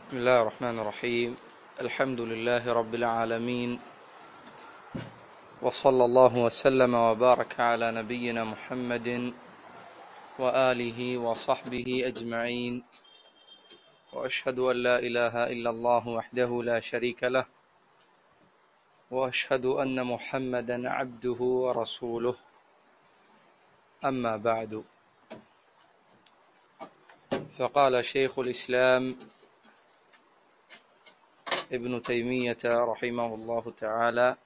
بسم الله الرحمن الرحيم الحمد لله رب العالمين وصلى الله وسلم وبارك على نبينا محمد وآله وصحبه أجمعين وأشهد أن لا إله إلا الله وحده لا شريك له وأشهد أن محمدا عبده ورسوله أما بعد فقال شيخ الإسلام ابن تيمية رحمه الله تعالى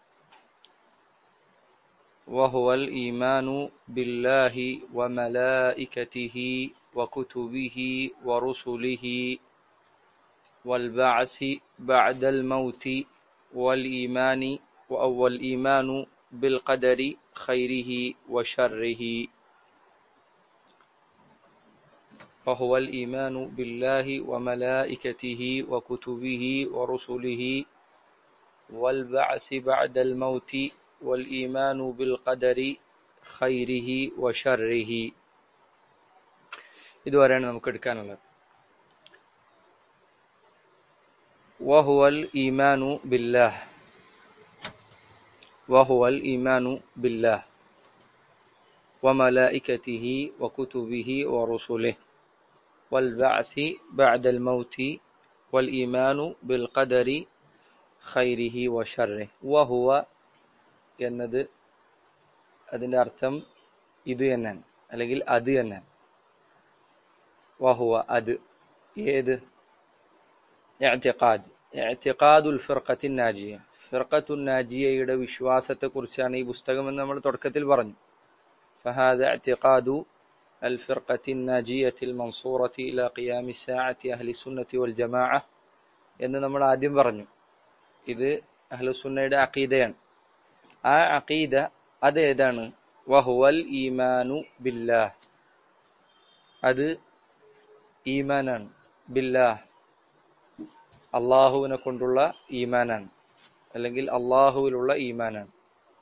وهو الإيمان بالله وملائكته وكتبه ورسله والبعث بعد الموت والإيمان وأول الإيمان بالقدر خيره وشره وهو الإيمان بالله وملائكته وكتبه ورسله والبعث بعد الموت والإيمان بالقدر خيره وشره ഇതുവരെയാണ് നമുക്ക് എടുക്കാനുള്ളത് وهو الإيمان بالله وهو الإيمان بالله وملائكته وكتبه ورسله والبعث بعد الموت والإيمان بالقدر خيره وشره وهو എന്നത് അതിൻ്റെ അർത്ഥം ഇത് തന്നെയാണ് അല്ലെങ്കിൽ അത് തന്നെയാണ് വഹുവ അത് ഏത് اعتقاد اعتقاد الفرقة الناجية ഫിർഖത്തു നാജിയയുടെ വിശ്വാസത്തെക്കുറിച്ചാണ് ഈ പുസ്തകം എന്ന് നമ്മൾ തുടക്കത്തിൽ പറഞ്ഞു فهذا اعتقاد الفرقة الناجية المنصورة إلى قيام الساعة أهل السنة والجماعة എന്ന് നമ്മൾ ആദ്യം പറഞ്ഞു ഇത് അഹ്ലുസുന്നയുടെ അഖീദയാണ് ആ അഖീദ അത് ഏതാണ് വഹുവൽ ഈമാനു ബില്ലാഹ് അത് ഈമാനാണ് ബില്ലാഹ് അള്ളാഹുവിനെ കൊണ്ടുള്ള ഈമാനാണ് അല്ലെങ്കിൽ അള്ളാഹുവിലുള്ള ഈമാനാണ്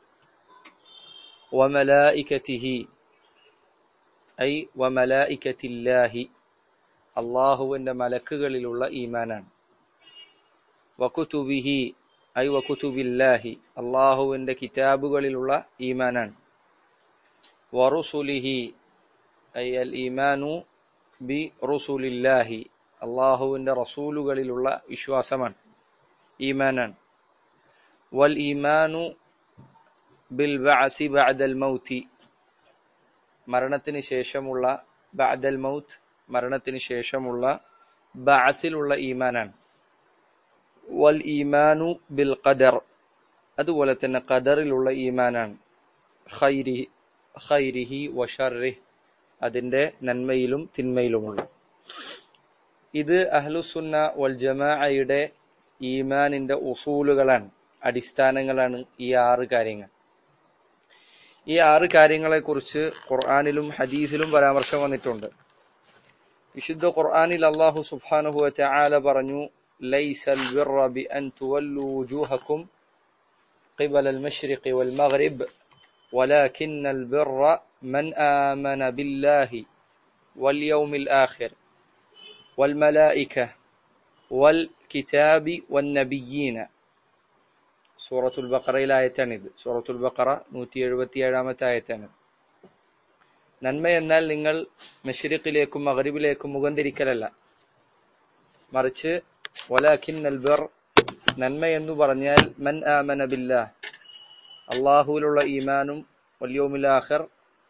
വമലായിക്കത്തിഹി ഐ വമലായിക്കത്തില്ലാഹി അള്ളാഹുവിന്റെ മലക്കുകളിലുള്ള ഈമാനാണ് വകുതുബിഹി ഐ വകുതുബില്ലാഹി അള്ളാഹുവിന്റെ കിതാബുകളിലുള്ള ഈമാനാണ് വറുസുലിഹി ഐ അൽ ഈമാനു ബി റുസുലില്ലാഹി അള്ളാഹുവിന്റെ റസൂലുകളിലുള്ള വിശ്വാസമാണ് ഈമാനാണ് വൽ ഈമാനു ബിൽ ബഅസി ബഅദൽ മൗതി മരണത്തിന് ശേഷമുള്ള ബഅദൽ മൗത്ത് മരണത്തിന് ശേഷമുള്ള ബഅസിലുള്ള ഈമാനാണ് വൽ ഈമാനു ബിൽ ഖദർ അതുപോലെ തന്നെ ഖദറിലുള്ള ഈമാനാണ് ഖൈരി ഖൈരിഹി വഷർറിഹ് അതിന്റെ നന്മയിലും തിന്മയിലുമുള്ള ഇത് അഹ്ലുസുന്ന വൽ ജമാഅയുടെ ഈമാനിന്റെ ഉസൂലുകളാണ് അടിസ്ഥാനങ്ങളാണ് ഈ ആറ് കാര്യങ്ങൾ ഈ ആറ് കാര്യങ്ങളെ കുറിച്ച് ഖുർആാനിലും ഹദീസിലും പരാമർശം വന്നിട്ടുണ്ട് വിശുദ്ധ ഖുർആാനിൽ അള്ളാഹു സുബ്ഹാനഹു വതആല പറഞ്ഞു ليس البر بأن تولوا وجوهكم قبل المشرق والمغرب ولكن البر من آمن بالله واليوم الآخر والملائكة والكتاب والنبيين സൂറത്തുൽ ബക്കറയിലെ ആയത്താണിത് സൂറത്തുൽ ബക്കറ നൂറ്റി എഴുപത്തി ഏഴാമത്തെ ആയത്താണ് നന്മ എന്നാൽ നിങ്ങൾ മഷരിഖിലേക്കും മകരിബിലേക്കും മുഖം തിരിക്കലല്ല മറിച്ച് വലാഖിൻ നൽബർ നന്മ എന്ന് പറഞ്ഞാൽ മൻ ആമന ബില്ലാ അള്ളാഹുവിലുള്ള ഈമാനും വല്യോമുലാഖർ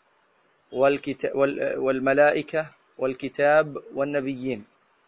വൽ മലായിക്ക വൽ കിതാബ് വൻ നബിയീൻ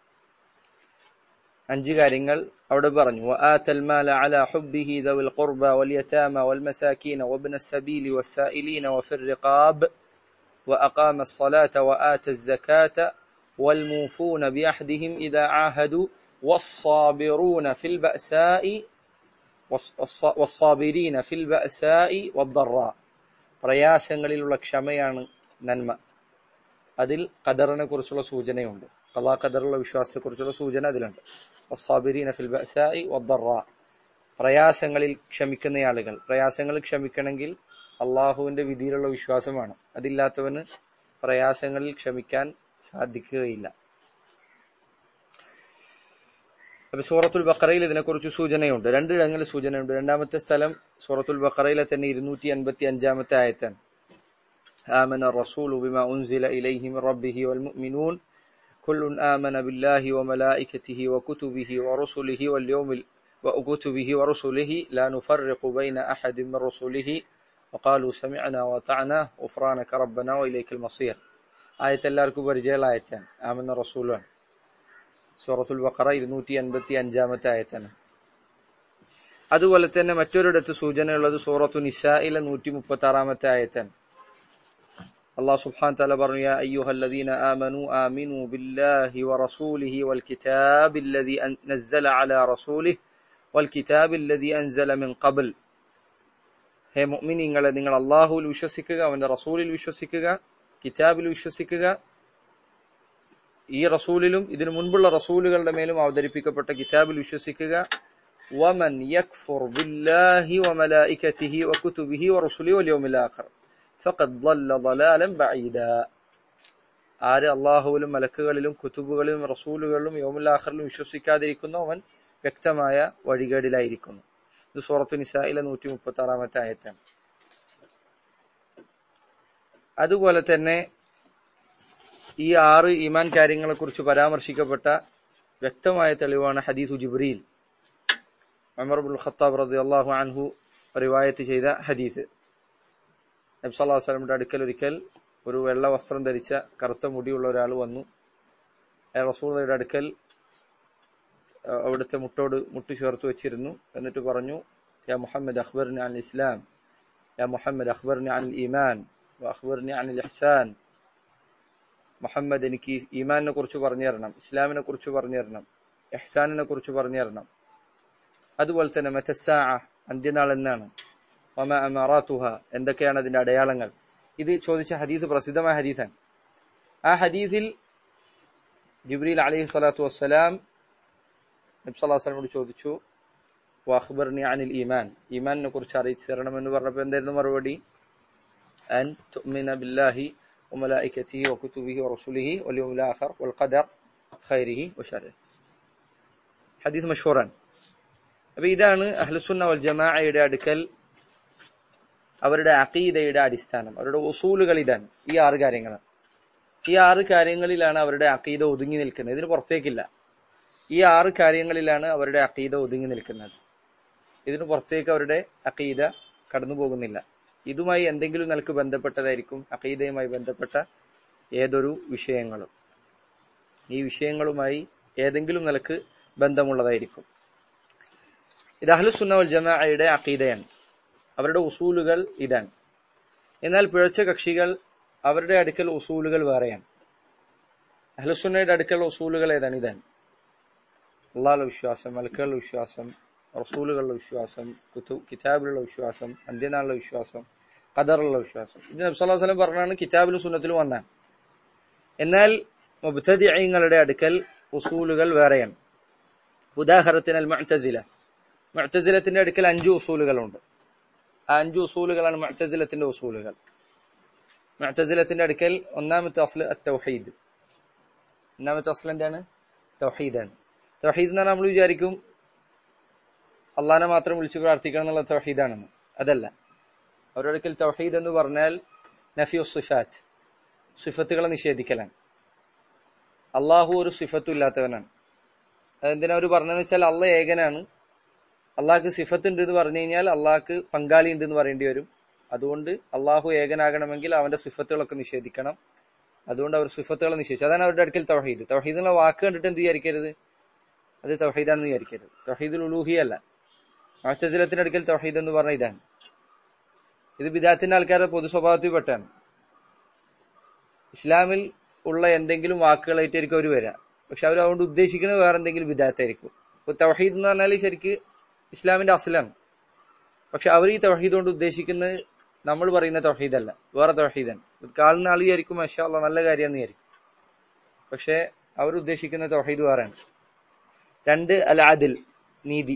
അഞ്ച് കാര്യങ്ങൾ അവിടെ പറഞ്ഞു وآتى المال على حبه ذوي القربى واليتامى والمساكين وابن السبيل والسائلين وفي الرقاب وأقام الصلاة وآتى الزكاة والموفون بعهدهم إذا عاهدوا والصابرون في البأساء والصابرين في البأساء والضراء പ്രയാസങ്ങളിലുള്ള ക്ഷമയാണ് നന്മ അതിൽ ഖദറിനെ കുറിച്ചുള്ള സൂചനയുണ്ട് കലാ ഖദറുള്ള വിശ്വാസത്തെക്കുറിച്ചുള്ള സൂചന അതിലുണ്ട് വസ്സാബിരീന ഫിൽ ബഅസാഇ വദ്ദറാ പ്രയാസങ്ങളിൽ ക്ഷമിക്കുന്ന ആളുകൾ പ്രയാസങ്ങളിൽ ക്ഷമിക്കണമെങ്കിൽ അള്ളാഹുവിന്റെ വിധിയിലുള്ള വിശ്വാസമാണ് അതില്ലാത്തവന് പ്രയാസങ്ങളിൽ ക്ഷമിക്കാൻ സാധിക്കുകയില്ല അപ്പൊ സൂറത്തുൽ ബക്കറയിൽ ഇതിനെക്കുറിച്ച് സൂചനയുണ്ട് രണ്ടിടങ്ങളിൽ സൂചനയുണ്ട് രണ്ടാമത്തെ സ്ഥലം സൂറത്തുൽ ബക്കറയിലെ തന്നെ ഇരുന്നൂറ്റി അൻപത്തി അഞ്ചാമത്തെ ആയത്താണ് آمن الرسول بما أنزل إليه من ربه والمؤمنون كل آمن بالله وملائكته وكتبه ورسله واليوم ال... وكتبه ورسله لا نفرق بين أحد من رسله وقالوا سمعنا وأطعنا غفرانك ربنا وإليك المصير آية എല്ലാവർക്കും പരിചയമുള്ള ആയത്താണ് ആമന റസൂലാണ് സൂറത്തുൽ ബഖറ ഇരുന്നൂറ്റി അൻപത്തി അഞ്ചാമത്തെ ആയത്താണ് അതുപോലെ തന്നെ മറ്റൊരിടത്ത് സൂചനയുള്ളത് സൂറത്തു നിസായിലെ നൂറ്റി മുപ്പത്തി ആറാമത്തെ ആയത്താണ് الله سبحانه وتعالى പറഞ്ഞു يا أيها الذين آمنوا آمنوا بالله ورسوله والكتاب الذي نزل على رسوله والكتاب الذي أنزل من قبل ഹേ മുഅ്മിനീങ്ങളെ നിങ്ങൾ അള്ളാഹുവിൽ വിശ്വസിക്കുക അവന്റെ റസൂലിൽ വിശ്വസിക്കുക കിതാബിൽ വിശ്വസിക്കുക ഈ റസൂലിലും ഇതിനു മുൻപുള്ള റസൂലുകളുടെ മേലും അവതരിപ്പിക്കപ്പെട്ട കിതാബിൽ വിശ്വസിക്കുക വമൻ യക്ഫുർ ബില്ലാഹി വമലായികതിഹി വകുതുബിഹി വറസുലിഹി വൽയൗമിൽ ആഖിർ ഫഖദ് ضل ضلالا بعيدا ആര് അള്ളാഹുവിലും മലക്കുകളിലും കുത്തുബുകളിലും റസൂലുകളിലും യൗമുൽ ആഖിറിലും വിശ്വസിക്കാതിരിക്കുന്നു അവൻ വ്യക്തമായ വഴികേടിലായിരിക്കുന്നു ഇത് സൂറത്തു നിസായിലെ നൂറ്റി മുപ്പത്തി ആറാമത്തെ ആയത്താണ് അതുപോലെ തന്നെ ഈ ആറ് ഈമാൻ കാര്യങ്ങളെ കുറിച്ച് പരാമർശിക്കപ്പെട്ട വ്യക്തമായ തെളിവാണ് ഹദീസു ജിബ്രീൽ അമർബുൽ ഖത്താബ് റതി അള്ളാഹു അൻഹു റിവായത്ത് ചെയ്ത ഹദീസ് നബി സല്ലല്ലാഹു അലൈഹി വസല്ലമയുടെ അടുക്കൽ ഒരിക്കൽ ഒരു വെള്ള വസ്ത്രം ധരിച്ച കറുത്ത മുടിയുള്ള ഒരാൾ വന്നു അയാൾ റസൂലുള്ളാഹിയുടെ അടുക്കൽ അവിടുത്തെ മുട്ടോട് മുട്ട് ചേർത്ത് വെച്ചിരുന്നു എന്നിട്ട് പറഞ്ഞു യാ മുഹമ്മദ് അഖ്ബർനി അൻ ഇസ്ലാം യാ മുഹമ്മദ് അഖ്ബർനി അൻ ഈമാൻ അഖ്ബർനി അൻ ഇഹ്സാൻ മുഹമ്മദ് എനിക്ക് ഈമാനിനെ കുറിച്ച് പറഞ്ഞു തരണം ഇസ്ലാമിനെ കുറിച്ച് പറഞ്ഞു തരണം ഇഹ്സാനിനെ കുറിച്ച് പറഞ്ഞു തരണം അതുപോലെ തന്നെ മറ്റസാ അന്ത്യനാൾ എന്നാണ് ഒമ അമറാത്തുഹ എന്തൊക്കെയാണ് അതിന്റെ അടയാളങ്ങൾ ഇത് ചോദിച്ച ഹദീസ് പ്രസിദ്ധമായ ഹദീസാണ് ആ ഹദീസിൽ ജിബ്രീൽ അലൈഹി സ്വലാത്തു വസ്സലാം നബ്സല്ലാസ്ലമോട് ചോദിച്ചു വാഹ്ബർനി അനിൽ ഈമാൻ ഈമാനിനെ കുറിച്ച് അറിയിച്ചു തരണമെന്ന് പറഞ്ഞപ്പോൾ എന്തായിരുന്നു മറുപടി അൻ തുഅ്മിന ബില്ലാഹി وملائكته وكتبه ورسله واليوم الآخر والقدر خيره وشره حديث مشهورا അപ്പൊ ഇതാണ് അഹ്ലുസുന്ന വൽ ജമാഅയുടെ അടുക്കൽ അവരുടെ അഖീദയുടെ അടിസ്ഥാനം അവരുടെ ഉസൂലുകൾ ഇതാണ് ഈ ആറ് കാര്യങ്ങളാണ് ഈ ആറ് കാര്യങ്ങളിലാണ് അവരുടെ അഖീദ ഒതുങ്ങി നിൽക്കുന്നത് ഇതിന് പുറത്തേക്കില്ല ഈ ആറ് കാര്യങ്ങളിലാണ് അവരുടെ അഖീദ ഒതുങ്ങി നിൽക്കുന്നത് ഇതിന് പുറത്തേക്ക് അവരുടെ അഖീദ കടന്നു പോകുന്നില്ല ഇതുമായി എന്തെങ്കിലും നിലക്ക് ബന്ധപ്പെട്ടതായിരിക്കും അഖീദയുമായി ബന്ധപ്പെട്ട ഏതൊരു വിഷയങ്ങളും ഈ വിഷയങ്ങളുമായി ഏതെങ്കിലും നിലക്ക് ബന്ധമുള്ളതായിരിക്കും ഇത് അഹ്ലുസുന്ന വൽ ജമാഅയുടെ അഖീദയാണ് അവരുടെ ഉസൂലുകൾ ഇതാണ് എന്നാൽ പിഴച്ച കക്ഷികൾ അവരുടെ അടുക്കൽ ഉസൂലുകൾ വേറെയാണ് അഹ്ലുസുന്നയുടെ അടുക്കൽ ഉസൂലുകൾ ഏതാണ് ഇതാണ് അള്ളാഹുള്ള വിശ്വാസം മലക്കുകളുടെ വിശ്വാസം റസൂലുകളുടെ വിശ്വാസം കിതാബിലുള്ള വിശ്വാസം അന്ത്യനാളിലെ വിശ്വാസം ഖദറുള്ള വിശ്വാസം ഇത് നബ്സല്ലാ വസ്ലം പറഞ്ഞാണ് കിതാബിലും സുന്നത്തിലും വന്നാണ് എന്നാൽ മുബ്തദിങ്ങളുടെ അടുക്കൽ ഉസൂലുകൾ വേറെയാണ് ഉദാഹരണത്തിന് അൽ മുഅ്തസില മുഅ്തസിലത്തിന്റെ അടുക്കൽ അഞ്ച് ഉസൂലുകളുണ്ട് ആ അഞ്ച് ഉസൂലുകളാണ് മുഅ്തസിലത്തിന്റെ ഉസൂലുകൾ മുഅ്തസിലത്തിന്റെ അടുക്കൽ ഒന്നാമത്തെ അസ്ൽ തൗഹീദ് ഒന്നാമത്തെ അസ്ൽ എന്താണ് തൗഹീദാണ് തൗഹീദ് എന്ന് നമ്മൾ വിചാരിക്കും അള്ളാനെ മാത്രം വിളിച്ചു പ്രാർത്ഥിക്കണം എന്നുള്ള തൗഹീദാണെന്ന് അതല്ല അവരുടെ അടുക്കൽ തൗഹീദ് എന്ന് പറഞ്ഞാൽ നഫിയു സിഫാത്ത് സിഫത്തുകളെ നിഷേധിക്കലാണ് അള്ളാഹു ഒരു സിഫത്തും ഇല്ലാത്തവനാണ് അതെന്തിനാ അവർ പറഞ്ഞതെന്ന് വെച്ചാൽ അള്ള ഏകനാണ് അള്ളാഹ്ക്ക് സിഫത്ത് ഉണ്ട് എന്ന് പറഞ്ഞു കഴിഞ്ഞാൽ അള്ളാഹ്ക്ക് പങ്കാളി ഉണ്ട് എന്ന് പറയേണ്ടി വരും അതുകൊണ്ട് അള്ളാഹു ഏകനാകണമെങ്കിൽ അവന്റെ സിഫത്തുകളൊക്കെ നിഷേധിക്കണം അതുകൊണ്ട് അവർ സിഫത്തുകളെ നിഷേധിച്ചു അതാണ് അവരുടെ അടുക്കൽ തൗഹീദ് തൗഹീദ് എന്നുള്ള വാക്ക് കണ്ടിട്ട് എന്ത് വിചാരിക്കരുത് അത് തൗഹീദാണെന്ന് വിചാരിക്കരുത് തൗഹീദുൽ ഉലൂഹിയല്ല മുഅ്തസിലത്തിന്റെ അടുക്കൽ തൗഹീദ് എന്ന് പറഞ്ഞ ഇതാണ് ഇത് ബിദാത്തിന്റെ ആൾക്കാരുടെ പൊതു സ്വഭാവത്തിൽപ്പെട്ടാണ് ഇസ്ലാമിൽ ഉള്ള എന്തെങ്കിലും വാക്കുകളായിട്ടായിരിക്കും അവർ വരിക പക്ഷെ അവർ അതുകൊണ്ട് ഉദ്ദേശിക്കുന്നത് വേറെ എന്തെങ്കിലും ബിദാത്തായിരിക്കും ഇപ്പൊ തൗഹീദ് എന്ന് പറഞ്ഞാൽ ശരിക്ക് ഇസ്ലാമിന്റെ അസലാണ് പക്ഷെ അവർ ഈ തൗഹീദ് കൊണ്ട് ഉദ്ദേശിക്കുന്നത് നമ്മൾ പറയുന്ന തൗഹീദല്ല വേറെ തൗഹീദാണ് കാണുന്ന ആൾ വിചാരിക്കും മഷാ നല്ല കാര്യമെന്ന് വിചാരിക്കും പക്ഷെ അവർ ഉദ്ദേശിക്കുന്ന തൗഹീദ് വേറെയാണ് രണ്ട് അൽ ആദിൽ നീതി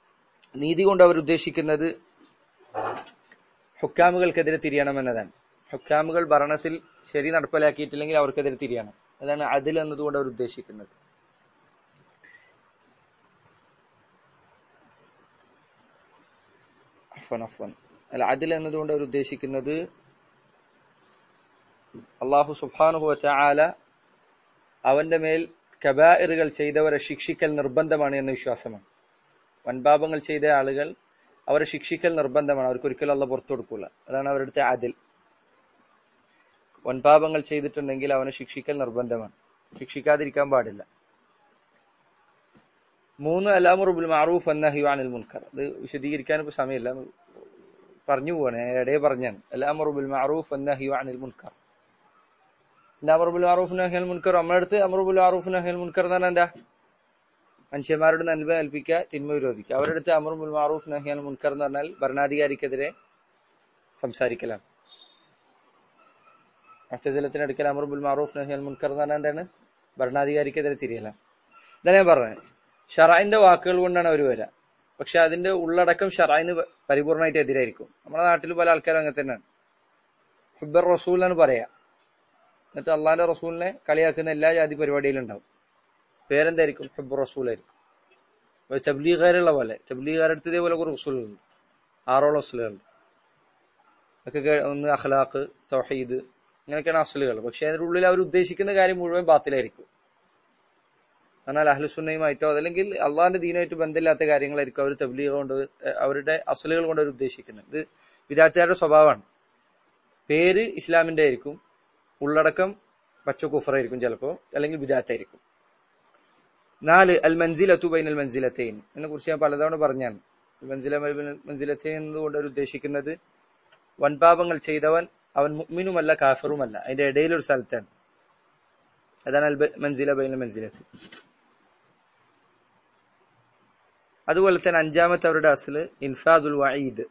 നീതി കൊണ്ട് അവർ ഉദ്ദേശിക്കുന്നത് ഹുക്കാമുകൾക്കെതിരെ തിരിയണം എന്നതാണ് ഹുക്കാമുകൾ ഭരണത്തിൽ ശരി നടപ്പിലാക്കിയിട്ടില്ലെങ്കിൽ അവർക്കെതിരെ തിരിയണം അതാണ് അതിൽ എന്നതുകൊണ്ട് അവർ ഉദ്ദേശിക്കുന്നത് അഫ്വൻ അഫ്വൻ അല്ല അതിൽ എന്നതുകൊണ്ട് അവർ ഉദ്ദേശിക്കുന്നത് അള്ളാഹു സുബാനുഹു ആല അവന്റെ മേൽ കബായിറുകൾ ചെയ്തവരെ ശിക്ഷിക്കൽ നിർബന്ധമാണ് എന്ന വിശ്വാസമാണ് വൻപാപങ്ങൾ ചെയ്ത ആളുകൾ അവരെ ശിക്ഷിക്കൽ നിർബന്ധമാണ് അവർക്ക് ഒരിക്കലും അല്ല പുറത്തു കൊടുക്കൂല അതാണ് അവരുടെ അതിൽ വൻപാപങ്ങൾ ചെയ്തിട്ടുണ്ടെങ്കിൽ അവനെ ശിക്ഷിക്കൽ നിർബന്ധമാണ് ശിക്ഷിക്കാതിരിക്കാൻ പാടില്ല മൂന്ന് അലാമുറുബുൽ മാറൂഫ് എന്ന ഹിവാനിൽ മുൻകർ ഇത് വിശദീകരിക്കാൻ ഇപ്പൊ സമയമില്ല പറഞ്ഞു പോവാണ് ഞാൻ ഇടയെ പറഞ്ഞാണ് അലാമുറുബുൽ മാറൂഫ് എന്ന ഹിവാനിൽ മുൻകർ അമറുബുൽ മാറൂഫ് നഹിയൽ മുൻകർ നമ്മുടെ അടുത്ത് അമറുബുൽ മാറൂഫ് നഹിയൽ മുൻകർ എന്ന് പറഞ്ഞാൽ എന്താ മനുഷ്യന്മാരോട് നന്മ കൽപ്പിക്കുക തിന്മ വിരോധിക്കുക അവരുടെ അടുത്ത് അമറുബുൽ മാറൂഫ് നഹിയൽ മുൻകർ എന്ന് പറഞ്ഞാൽ ഭരണാധികാരിക്കെതിരെ സംസാരിക്കലാണ് അഷ്ടജലത്തിനടുക്കൽ അമറുബുൽ മാറൂഫ് നഹിയൽ മുൻകർ എന്ന് പറഞ്ഞാൽ എന്താണ് ഭരണാധികാരിക്കെതിരെ തിരിയലാണ് ഇതാ ഞാൻ പറഞ്ഞത് ഷറായിന്റെ വാക്കുകൾ കൊണ്ടാണ് അവർ വരിക പക്ഷെ അതിന്റെ ഉള്ളടക്കം ഷറായിന് പരിപൂർണമായിട്ട് എതിരായിരിക്കും നമ്മുടെ നാട്ടിൽ പല ആൾക്കാരും അങ്ങനെ തന്നെയാണ് ഹുബർ റസൂൽ എന്നാണ് പറയാ എന്നിട്ട് അള്ളാന്റെ റസൂലിനെ കളിയാക്കുന്ന എല്ലാ ജാതി പരിപാടിയിലും ഉണ്ടാവും പേരെന്തായിരിക്കും ഹുബർ റസൂൽ ആയിരിക്കും ചബ്ലീഗാരുള്ള പോലെ ചബ്ലീഗാരടുത്ത് ഇതേപോലെ കുറെ റസൂലുകളുണ്ട് ആറോളം റസൂലുകളുണ്ട് ഒക്കെ ഒന്ന് അഖ്ലാഖ് തൗഹീദ് ഇങ്ങനെയൊക്കെയാണ് അസലുകൾ പക്ഷെ അതിന്റെ ഉള്ളിൽ അവർ ഉദ്ദേശിക്കുന്ന കാര്യം മുഴുവൻ ബാത്തിലായിരിക്കും എന്നാൽ അഹ്ലുസുന്നയുമായിട്ടോ അതല്ലെങ്കിൽ അള്ളാഹിന്റെ ദീനുമായിട്ട് ബന്ധമില്ലാത്ത കാര്യങ്ങളായിരിക്കും അവർ തബ്ലീഗ് കൊണ്ട് അവരുടെ അസലുകൾ കൊണ്ട് അവർ ഉദ്ദേശിക്കുന്നത് ഇത് വിദ്യാർത്ഥികളുടെ സ്വഭാവമാണ് പേര് ഇസ്ലാമിന്റെ ആയിരിക്കും ഉള്ളടക്കം പച്ച കുഫറായിരിക്കും ചിലപ്പോൾ അല്ലെങ്കിൽ വിദാത്തായിരിക്കും നാല് അൽ മൻസിലത്തു ബൈൻ അൽ മൻസിലത്തൈൻ ഇതിനെ കുറിച്ച് ഞാൻ പലതവണ പറഞ്ഞാണ് മൻസില മൻസിലത്തൈൻ എന്നതുകൊണ്ട് അവർ ഉദ്ദേശിക്കുന്നത് വൻപാപങ്ങൾ ചെയ്തവൻ അവൻ മുഅ്മിനുമല്ല കാഫറുമല്ല അതിന്റെ ഇടയിലൊരു സ്ഥലത്താണ് അതാണ് അൽ മൻസില ബൈൻ മൻസിലത്ത് അതുപോലെ തന്നെ അഞ്ചാമത്തെ അവരുടെ അസല് ഇൻഫാദുൽ വഈദ്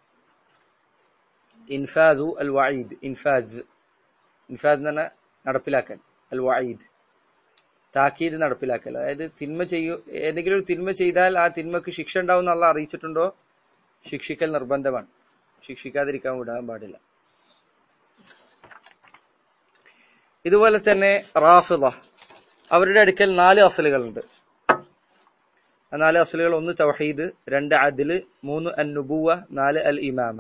ഇൻഫാദു അൽ വഈദ് ഇൻഫാദ് ഇൻഫാദ് എന്ന് പറഞ്ഞാൽ നടപ്പിലാക്കൽ അൽ വഈദ് താക്കീത് നടപ്പിലാക്കൽ അതായത് തിന്മ ചെയ്യൂ ഏതെങ്കിലും ഒരു തിന്മ ചെയ്താൽ ആ തിന്മക്ക് ശിക്ഷ ഉണ്ടാവും അള്ള അറിയിച്ചിട്ടുണ്ടോ ശിക്ഷിക്കൽ നിർബന്ധമാണ് ശിക്ഷിക്കാതിരിക്കാൻ വിടാൻ പാടില്ല ഇതുപോലെ തന്നെ റാഫിദ അവരുടെ അടുക്കൽ നാല് അസലുകളുണ്ട് ആ നാല് അസലുകൾ ഒന്ന് തൗഹീദ് രണ്ട് അദില് മൂന്ന് അൻ നുബുവ നാല് അൽ ഇമാമ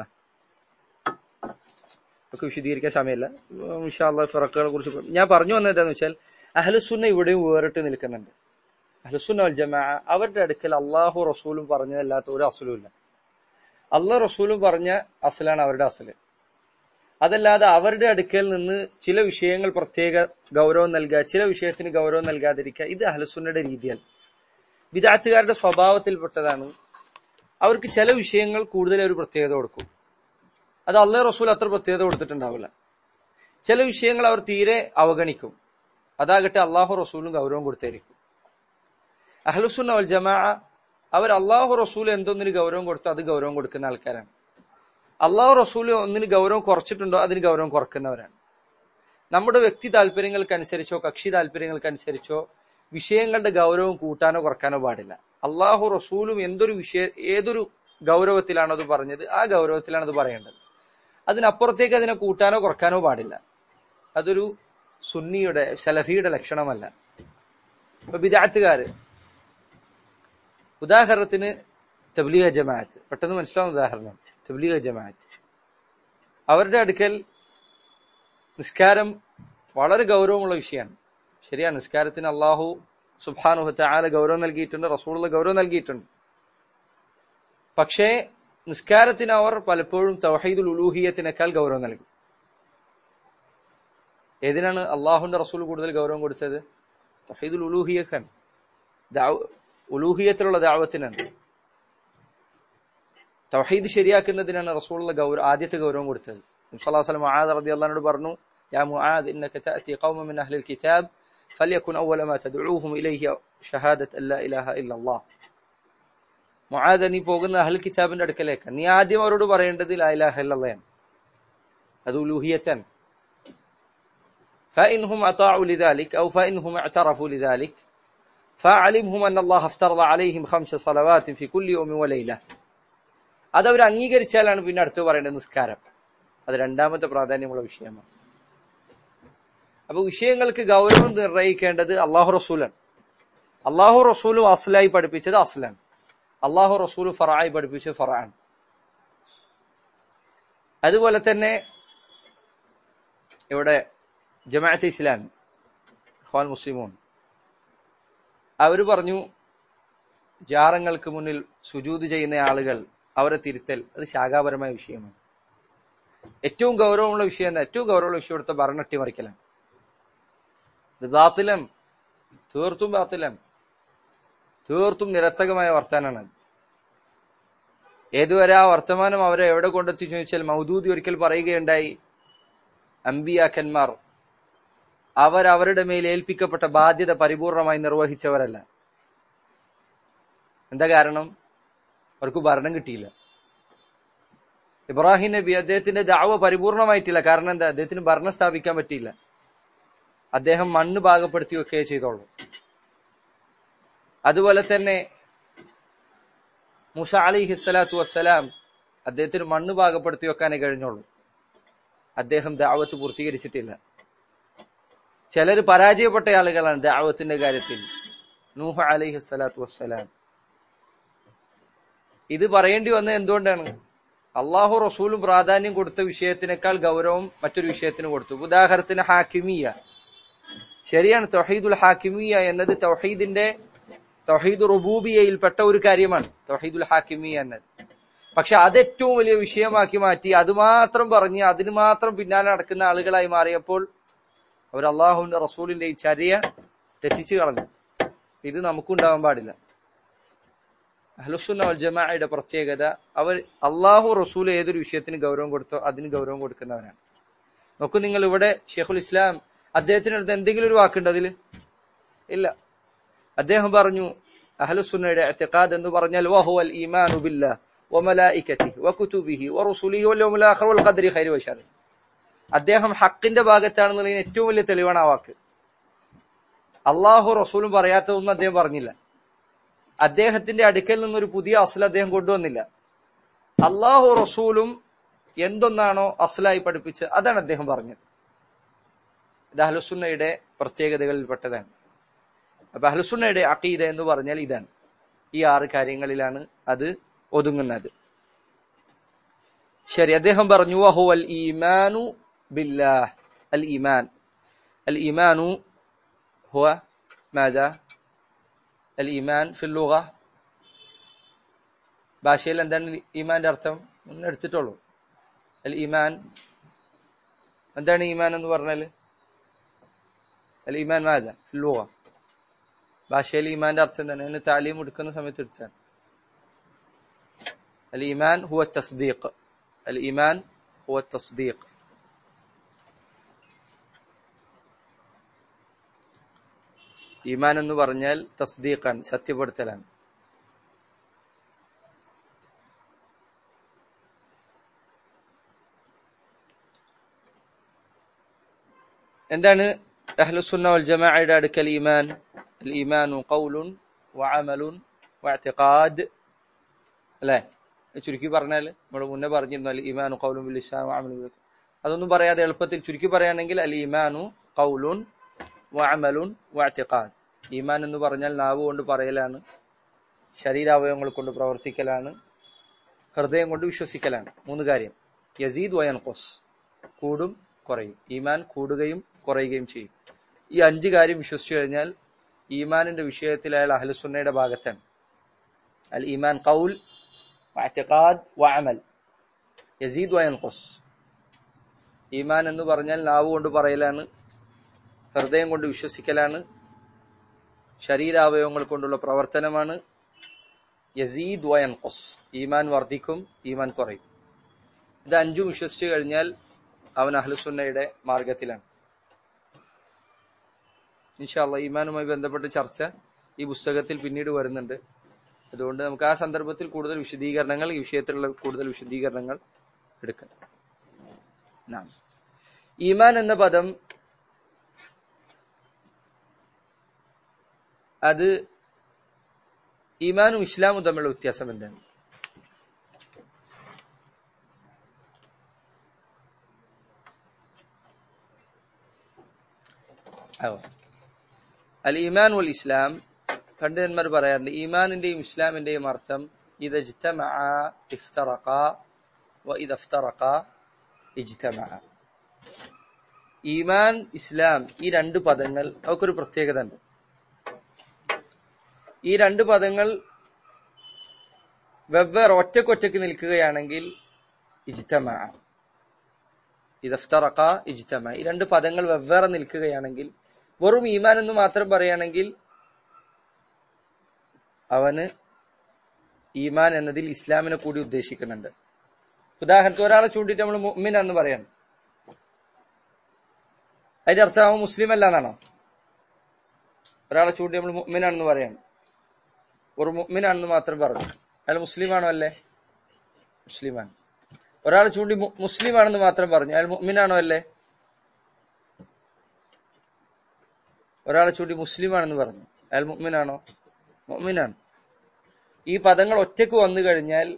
ഒക്കെ വിശദീകരിക്കാൻ സമയമില്ല ഇൻഷാല്ല ഫിറക്കുകളെ കുറിച്ച് ഞാൻ പറഞ്ഞു വന്നത് എന്താന്ന് വെച്ചാൽ അഹ്ലുസുന്ന ഇവിടെയും വേറിട്ട് നിൽക്കുന്നുണ്ട് അഹ്ലുസുന്ന വൽ ജമാ അവരുടെ അടുക്കൽ അള്ളാഹു റസൂലും പറഞ്ഞതല്ലാത്ത ഒരു അസലും ഇല്ല അള്ളാഹ് റസൂലും പറഞ്ഞ അസലാണ് അവരുടെ അസല് അതല്ലാതെ അവരുടെ അടുക്കൽ നിന്ന് ചില വിഷയങ്ങൾ പ്രത്യേക ഗൗരവം നൽകുക ചില വിഷയത്തിന് ഗൗരവം നൽകാതിരിക്കുക ഇത് അഹ്ലുസുന്നയുടെ രീതിയല്ല വിദാർത്ഥികാരുടെ സ്വഭാവത്തിൽപ്പെട്ടതാണ് അവർക്ക് ചില വിഷയങ്ങൾ കൂടുതൽ ഒരു പ്രത്യേകത കൊടുക്കും അത് അള്ളാഹ് റസൂൽ അത്ര പ്രത്യേകത കൊടുത്തിട്ടുണ്ടാവില്ല ചില വിഷയങ്ങൾ അവർ തീരെ അവഗണിക്കും അതാകട്ടെ അള്ളാഹു റസൂലും ഗൗരവം കൊടുത്തായിരിക്കും അഹ്ലുസുന്ന വൽ ജമാ അവർ അള്ളാഹു റസൂൽ എന്തൊന്നിന് ഗൗരവം കൊടുത്തോ അത് ഗൗരവം കൊടുക്കുന്ന ആൾക്കാരാണ് അള്ളാഹു റസൂൽ ഒന്നിന് ഗൗരവം കുറച്ചിട്ടുണ്ടോ അതിന് ഗൗരവം കുറക്കുന്നവരാണ് നമ്മുടെ വ്യക്തി താല്പര്യങ്ങൾക്കനുസരിച്ചോ കക്ഷി താല്പര്യങ്ങൾക്കനുസരിച്ചോ വിഷയങ്ങളുടെ ഗൗരവം കൂട്ടാനോ കുറക്കാനോ പാടില്ല അള്ളാഹു റസൂലും എന്തൊരു വിഷയ ഏതൊരു ഗൗരവത്തിലാണോ അത് പറഞ്ഞത് ആ ഗൗരവത്തിലാണ് അത് പറയേണ്ടത് അതിനപ്പുറത്തേക്ക് അതിനെ കൂട്ടാനോ കുറക്കാനോ പാടില്ല അതൊരു സുന്നിയുടെ സലഫിയുടെ ലക്ഷണമല്ല ഇപ്പൊ വിദാത്തുകാര് ഉദാഹരണത്തിന് തബ്ലീഗ ജമാഅത്ത് പെട്ടെന്ന് മനസ്സിലാവുന്ന ഉദാഹരണം തബ്ലീഗ ജമാഅത്ത് അവരുടെ അടുക്കൽ നിസ്കാരം വളരെ ഗൗരവമുള്ള വിഷയമാണ് ശരിയാണ് നിസ്കാരത്തിന് അള്ളാഹു സുബാനുഹത്തെ ആല ഗൗരവം നൽകിയിട്ടുണ്ട് റസൂള്ള ഗൗരവം നൽകിയിട്ടുണ്ട് പക്ഷേ നിസ്കാരത്തിന് അവർ പലപ്പോഴും തൗഹീദുൽ ഉലൂഹിയത്തിനേക്കാൾ ഗൗരവം നൽകും ഏതിനാണ് അള്ളാഹുന്റെ റസൂൽ കൂടുതൽ ഗൗരവം കൊടുത്തത് തൗഹീദുൽ ഉലൂഹിയക്കാൻ ഉലൂഹിയത്തിലുള്ള ദാവത്തിനാണ് തൗഹീദ് ശരിയാക്കുന്നതിനാണ് റസൂലുള്ള ഗൗരവ ആദ്യത്തെ ഗൗരവം കൊടുത്തത് നബ്സല്ലാസ്ലം മുആദ് റതി അള്ളഹാനോട് പറഞ്ഞു യാ മുആദ് ഇന്നക തഅതി ഖൗമ മിൻ അഹ്ലിൽ കിതാബ് فليكن أول ما تدعوهم إليه شهادة أن لا إله إلا الله മുആദ നീ പോകുന്ന അഹ്ൽ കിതാബിന്റെ അടുക്കലേക്ക് നീ ആദ്യം അവരോട് പറയേണ്ടത് ലാ ഇലാഹ ഇല്ലല്ലാഹ് അത് ഉലൂഹിയത്താണ് فإنهم أطاعوا لذلك أو فإنهم اعترفوا لذلك فأعلمهم أن الله افترض عليهم خمس صلوات في كل يوم وليلة അത് അവർ അംഗീകരിച്ചാലാണ് പിന്നെ അടുത്ത് പറയേണ്ടത് നിസ്കാരം അത് രണ്ടാമത്തെ പ്രാധാന്യമുള്ള വിഷയമാണ് അപ്പൊ വിഷയങ്ങൾക്ക് ഗൗരവം നിർണ്ണയിക്കേണ്ടത് അള്ളാഹു റസൂലാണ് അള്ളാഹു റസൂലും അസ്ലായി പഠിപ്പിച്ചത് അസ്ലാണ് അള്ളാഹു റസൂൽ ഫറായി പഠിപ്പിച്ചത് ഫറാണ് അതുപോലെ തന്നെ ഇവിടെ ജമാഅത്ത് ഇസ്ലാം ഖ്വാൻ മുസ്ലിമോൻ അവര് പറഞ്ഞു ജാറങ്ങൾക്ക് മുന്നിൽ സുജൂത് ചെയ്യുന്ന ആളുകൾ അവരെ തിരുത്തൽ അത് ശാഖാപരമായ വിഷയമാണ് ഏറ്റവും ഗൗരവമുള്ള വിഷയം എന്താ ഏറ്റവും ഗൗരവമുള്ള വിഷയം എടുത്ത ഭരണം അട്ടിമറിക്കലാണ് ഇത് ബാത്തിലം തീർത്തും ബാത്തിലം തീർത്തും നിരർത്ഥകമായ വർത്താനാണ് ഏതുവരെ ആ വർത്തമാനം അവരെ എവിടെ കൊണ്ടെത്തി ചോദിച്ചാൽ മൗദൂദി ഒരിക്കൽ പറയുകയുണ്ടായി അംബിയാക്കന്മാർ അവർ അവരുടെ മേൽ ഏൽപ്പിക്കപ്പെട്ട ബാധ്യത പരിപൂർണമായി നിർവഹിച്ചവരല്ല എന്താ കാരണം അവർക്ക് ഭരണം കിട്ടിയില്ല ഇബ്രാഹിം നബി അദ്ദേഹത്തിന്റെ ദാവ പരിപൂർണമായിട്ടില്ല കാരണം എന്താ അദ്ദേഹത്തിന് ഭരണം സ്ഥാപിക്കാൻ പറ്റിയില്ല അദ്ദേഹം മണ്ണ് പാകപ്പെടുത്തി വെക്കുകയെ ചെയ്തോളൂ അതുപോലെ തന്നെ മുഷ അലിഹി സ്വലാത്തു വസ്സലാം അദ്ദേഹത്തിന് മണ്ണ് പാകപ്പെടുത്തി വെക്കാനേ കഴിഞ്ഞുള്ളൂ അദ്ദേഹം ദാവത്ത് പൂർത്തീകരിച്ചിട്ടില്ല ചിലർ പരാജയപ്പെട്ട ആളുകളാണ് ദാവത്തിന്റെ കാര്യത്തിൽ നൂഹ അലിഹി സ്വലാത്തു വസ്സലാം ഇത് പറയേണ്ടി വന്നത് എന്തുകൊണ്ടാണ് അള്ളാഹു റസൂലും പ്രാധാന്യം കൊടുത്ത വിഷയത്തിനേക്കാൾ ഗൗരവം മറ്റൊരു വിഷയത്തിന് കൊടുത്തു ഉദാഹരണത്തിന് ഹാക്കിമിയ ശരിയാണ് തൗഹീദുൽ ഹാക്കിമിയ എന്നത് തൗഹീദിന്റെ തൗഹീദ് റുബൂബിയയിൽപ്പെട്ട ഒരു കാര്യമാണ് തൗഹീദുൽ ഹാക്കിമിയ എന്നത് പക്ഷെ അത് ഏറ്റവും വലിയ വിഷയമാക്കി മാറ്റി അത് മാത്രം പറഞ്ഞ് അതിന് മാത്രം പിന്നാലെ നടക്കുന്ന ആളുകളായി മാറിയപ്പോൾ അവർ അള്ളാഹുവിന്റെ റസൂലിന്റെ ഈ ചര്യ തെറ്റിച്ചു കളഞ്ഞു ഇത് നമുക്കുണ്ടാവാൻ പാടില്ല അഹ്ലുസുന്ന വൽ ജമാഅയുടെ പ്രത്യേകത അവർ അള്ളാഹു റസൂൽ ഏതൊരു വിഷയത്തിന് ഗൗരവം കൊടുത്തോ അതിന് ഗൗരവം കൊടുക്കുന്നവരാണ് നോക്കൂ നിങ്ങൾ ഇവിടെ ഷെയ്ഖുൽ ഇസ്ലാം അദ്ദേഹത്തിനടുത്ത് എന്തെങ്കിലും ഒരു വാക്കുണ്ട് അതിൽ ഇല്ല അദ്ദേഹം പറഞ്ഞു അഹ്ലുസുന്നയുടെ അത്തിഖാദ് എന്ന് പറഞ്ഞാൽ വഹുവൽ ഈമാനു ബില്ലാഹ് വമലായിക്കത്തിഹി വകുതുബിഹി വറുസുലിഹി വൽ യൗമിൽ ആഖിർ വൽ ഖദ്രി ഖൈരി വശർ അദ്ദേഹം ഹക്കിന്റെ ഭാഗത്താണെന്നുള്ളതിന് ഏറ്റവും വലിയ തെളിവാണ് ആ വാക്ക് അള്ളാഹു റസൂലും പറയാത്തതൊന്നും അദ്ദേഹം പറഞ്ഞില്ല അദ്ദേഹത്തിന്റെ അടുക്കൽ നിന്നൊരു പുതിയ അസ്ല അദ്ദേഹം കൊണ്ടുവന്നില്ല അള്ളാഹു റസൂലും എന്തൊന്നാണോ അസ്ലായി പഠിപ്പിച്ച് അതാണ് അദ്ദേഹം പറഞ്ഞത് ഇത് അഹ്ലുസുന്നയുടെ പ്രത്യേകതകളിൽപ്പെട്ടതാണ് അപ്പൊ അഹ്ലുസുന്നയുടെ അഖീദ എന്ന് പറഞ്ഞാൽ ഇതാണ് ഈ ആറ് കാര്യങ്ങളിലാണ് അത് ഒതുങ്ങുന്നത് ശരി അദ്ദേഹം പറഞ്ഞു വഹുവൽ ഈമാനു ബില്ലാഹ് അൽ ഈമാൻ അൽ ഈമാനു ഹുവ മാതാ അൽ ഈമാൻ ഫില്ലുക ഭാഷയിൽ എന്താണ് ഈമാന്റെ അർത്ഥം ഒന്ന് എടുത്തിട്ടുള്ളൂ അൽ ഈമാൻ എന്താണ് ഈമാൻ എന്ന് പറഞ്ഞാല് അൽ ഈമാൻ മാതാ ഫില്ലുക ഭാഷയിൽ ഈമാന്റെ അർത്ഥം എന്താണ് അതിന് താലീം എടുക്കുന്ന സമയത്ത് എടുത്താണ് അൽ ഈമാൻ ഹുവ തസ്ദീഖ് അൽ ഈമാൻ ഹുവ തസ്ദീഖ് ഈമാൻ എന്ന് പറഞ്ഞാൽ തസ്ദീഖാണ് സത്യപ്പെടുത്തലാണ് എന്താണ് അഹ്ലുസുന്ന വൽ ജമാഅയുടെ അടുക്കൽ ഈമാൻ അൽ ഈമാനു ഖൗലുൻ വഅമലുൻ വഅതിഖാദ് അല്ലേ ചുരുക്കി പറഞ്ഞാൽ നമ്മൾ മുന്നേ പറഞ്ഞിരുന്നു അൽ ഈമാനു ഖൗലുൻ ബിൽ ലിസാൻ വഅമലുൻ ബിൽ അതൊന്നും പറയാതെ എളുപ്പത്തിൽ ചുരുക്കി പറയുകയാണെങ്കിൽ അൽ ഈമാനു ഖൗലുൻ വഅമലുൻ വഅതിഖാദ് ഈമാൻ എന്ന് പറഞ്ഞാൽ നാവ് കൊണ്ട് പറയലാണ് ശരീരാവയവങ്ങൾ കൊണ്ട് പ്രവർത്തിക്കലാണ് ഹൃദയം കൊണ്ട് വിശ്വസിക്കലാണ് മൂന്ന് കാര്യം യസീദ് വയൻകൊസ് കൂടും കുറയും ഈമാൻ കൂടുകയും കുറയുകയും ചെയ്യും ഈ അഞ്ച് കാര്യം വിശ്വസിച്ചു കഴിഞ്ഞാൽ ഈമാനിന്റെ വിഷയത്തിൽ അയാൾ അഹ്ലുസുന്നയുടെ ഭാഗത്താണ് അൽ ഈമാൻ കൗൽ വഅതിഖാദ് വഅമൽ യസീദ് വയൻകൊസ് ഈമാൻ എന്ന് പറഞ്ഞാൽ നാവ് കൊണ്ട് പറയലാണ് ഹൃദയം കൊണ്ട് വിശ്വസിക്കലാണ് ശരീരാവയവങ്ങൾ കൊണ്ടുള്ള പ്രവർത്തനമാണ് യസീദ് വയൻകൊസ് ഈമാൻ വർദ്ധിക്കും ഈമാൻ കുറയും ഇത് അഞ്ചും വിശ്വസിച്ചു കഴിഞ്ഞാൽ അവൻ അഹ്ലുസുന്നയുടെ മാർഗത്തിലാണ് ഇൻഷാല്ല ഈമാനുമായി ബന്ധപ്പെട്ട ചർച്ച ഈ പുസ്തകത്തിൽ പിന്നീട് വരുന്നുണ്ട് അതുകൊണ്ട് നമുക്ക് ആ സന്ദർഭത്തിൽ കൂടുതൽ വിശദീകരണങ്ങൾ ഈ വിഷയത്തിലുള്ള കൂടുതൽ വിശദീകരണങ്ങൾ എടുക്കാം നാം ഈമാൻ എന്ന പദം അത് ഈമാനും ഇസ്ലാമും തമ്മിലുള്ള വ്യത്യാസം എന്താണ് അൽ ഈമാൻ വൽ ഇസ്ലാം പണ്ഡിതന്മാർ പറയാറുണ്ട് ഈമാനിന്റെയും ഇസ്ലാമിന്റെയും അർത്ഥം ഇത് ഇഫ്തറഖ വ ഇത് അഫ്തറഖ ഇജ്തമഅ ഈമാൻ ഇസ്ലാം ഈ രണ്ട് പദങ്ങൾ അവർക്കൊരു പ്രത്യേകത ഉണ്ട് ഈ രണ്ട് പദങ്ങൾ വെവ്വേറെ ഒറ്റക്കൊറ്റക്ക് നിൽക്കുകയാണെങ്കിൽ ഇജ്തമ ഇതഫ്തറക്ക ഇജ്തമ ഈ രണ്ട് പദങ്ങൾ വെവ്വേറെ നിൽക്കുകയാണെങ്കിൽ വെറും ഈമാൻ എന്ന് മാത്രം പറയുകയാണെങ്കിൽ അവന് ഈമാൻ എന്നതിൽ ഇസ്ലാമിനെ കൂടി ഉദ്ദേശിക്കുന്നുണ്ട് ഉദാഹരണത്തിന് ഒരാളെ ചൂണ്ടിട്ട് നമ്മൾ മുഅ്മിൻ എന്ന് പറയാണ് അതിന്റെ അർത്ഥം അവൻ മുസ്ലിം അല്ല എന്നാണോ ഒരാളെ ചൂണ്ടി നമ്മൾ മുഅ്മിനാണെന്ന് പറയാണ് ഒരു മുഅ്മിനാണെന്ന് മാത്രം പറഞ്ഞു അയാൾ മുസ്ലിമാണോ അല്ലേ മുസ്ലിമാണ് ഒരാൾ ചൂണ്ടി മുസ്ലിമാണെന്ന് മാത്രം പറഞ്ഞു അയാൾ മുഅ്മിനാണോ അല്ലേ ഒരാളെ ചൂണ്ടി മുസ്ലിമാണെന്ന് പറഞ്ഞു അയാൾ മുഅ്മിനാണോ മുഅ്മിനാണ് ഈ പദങ്ങൾ ഒറ്റക്ക് വന്നു കഴിഞ്ഞാൽ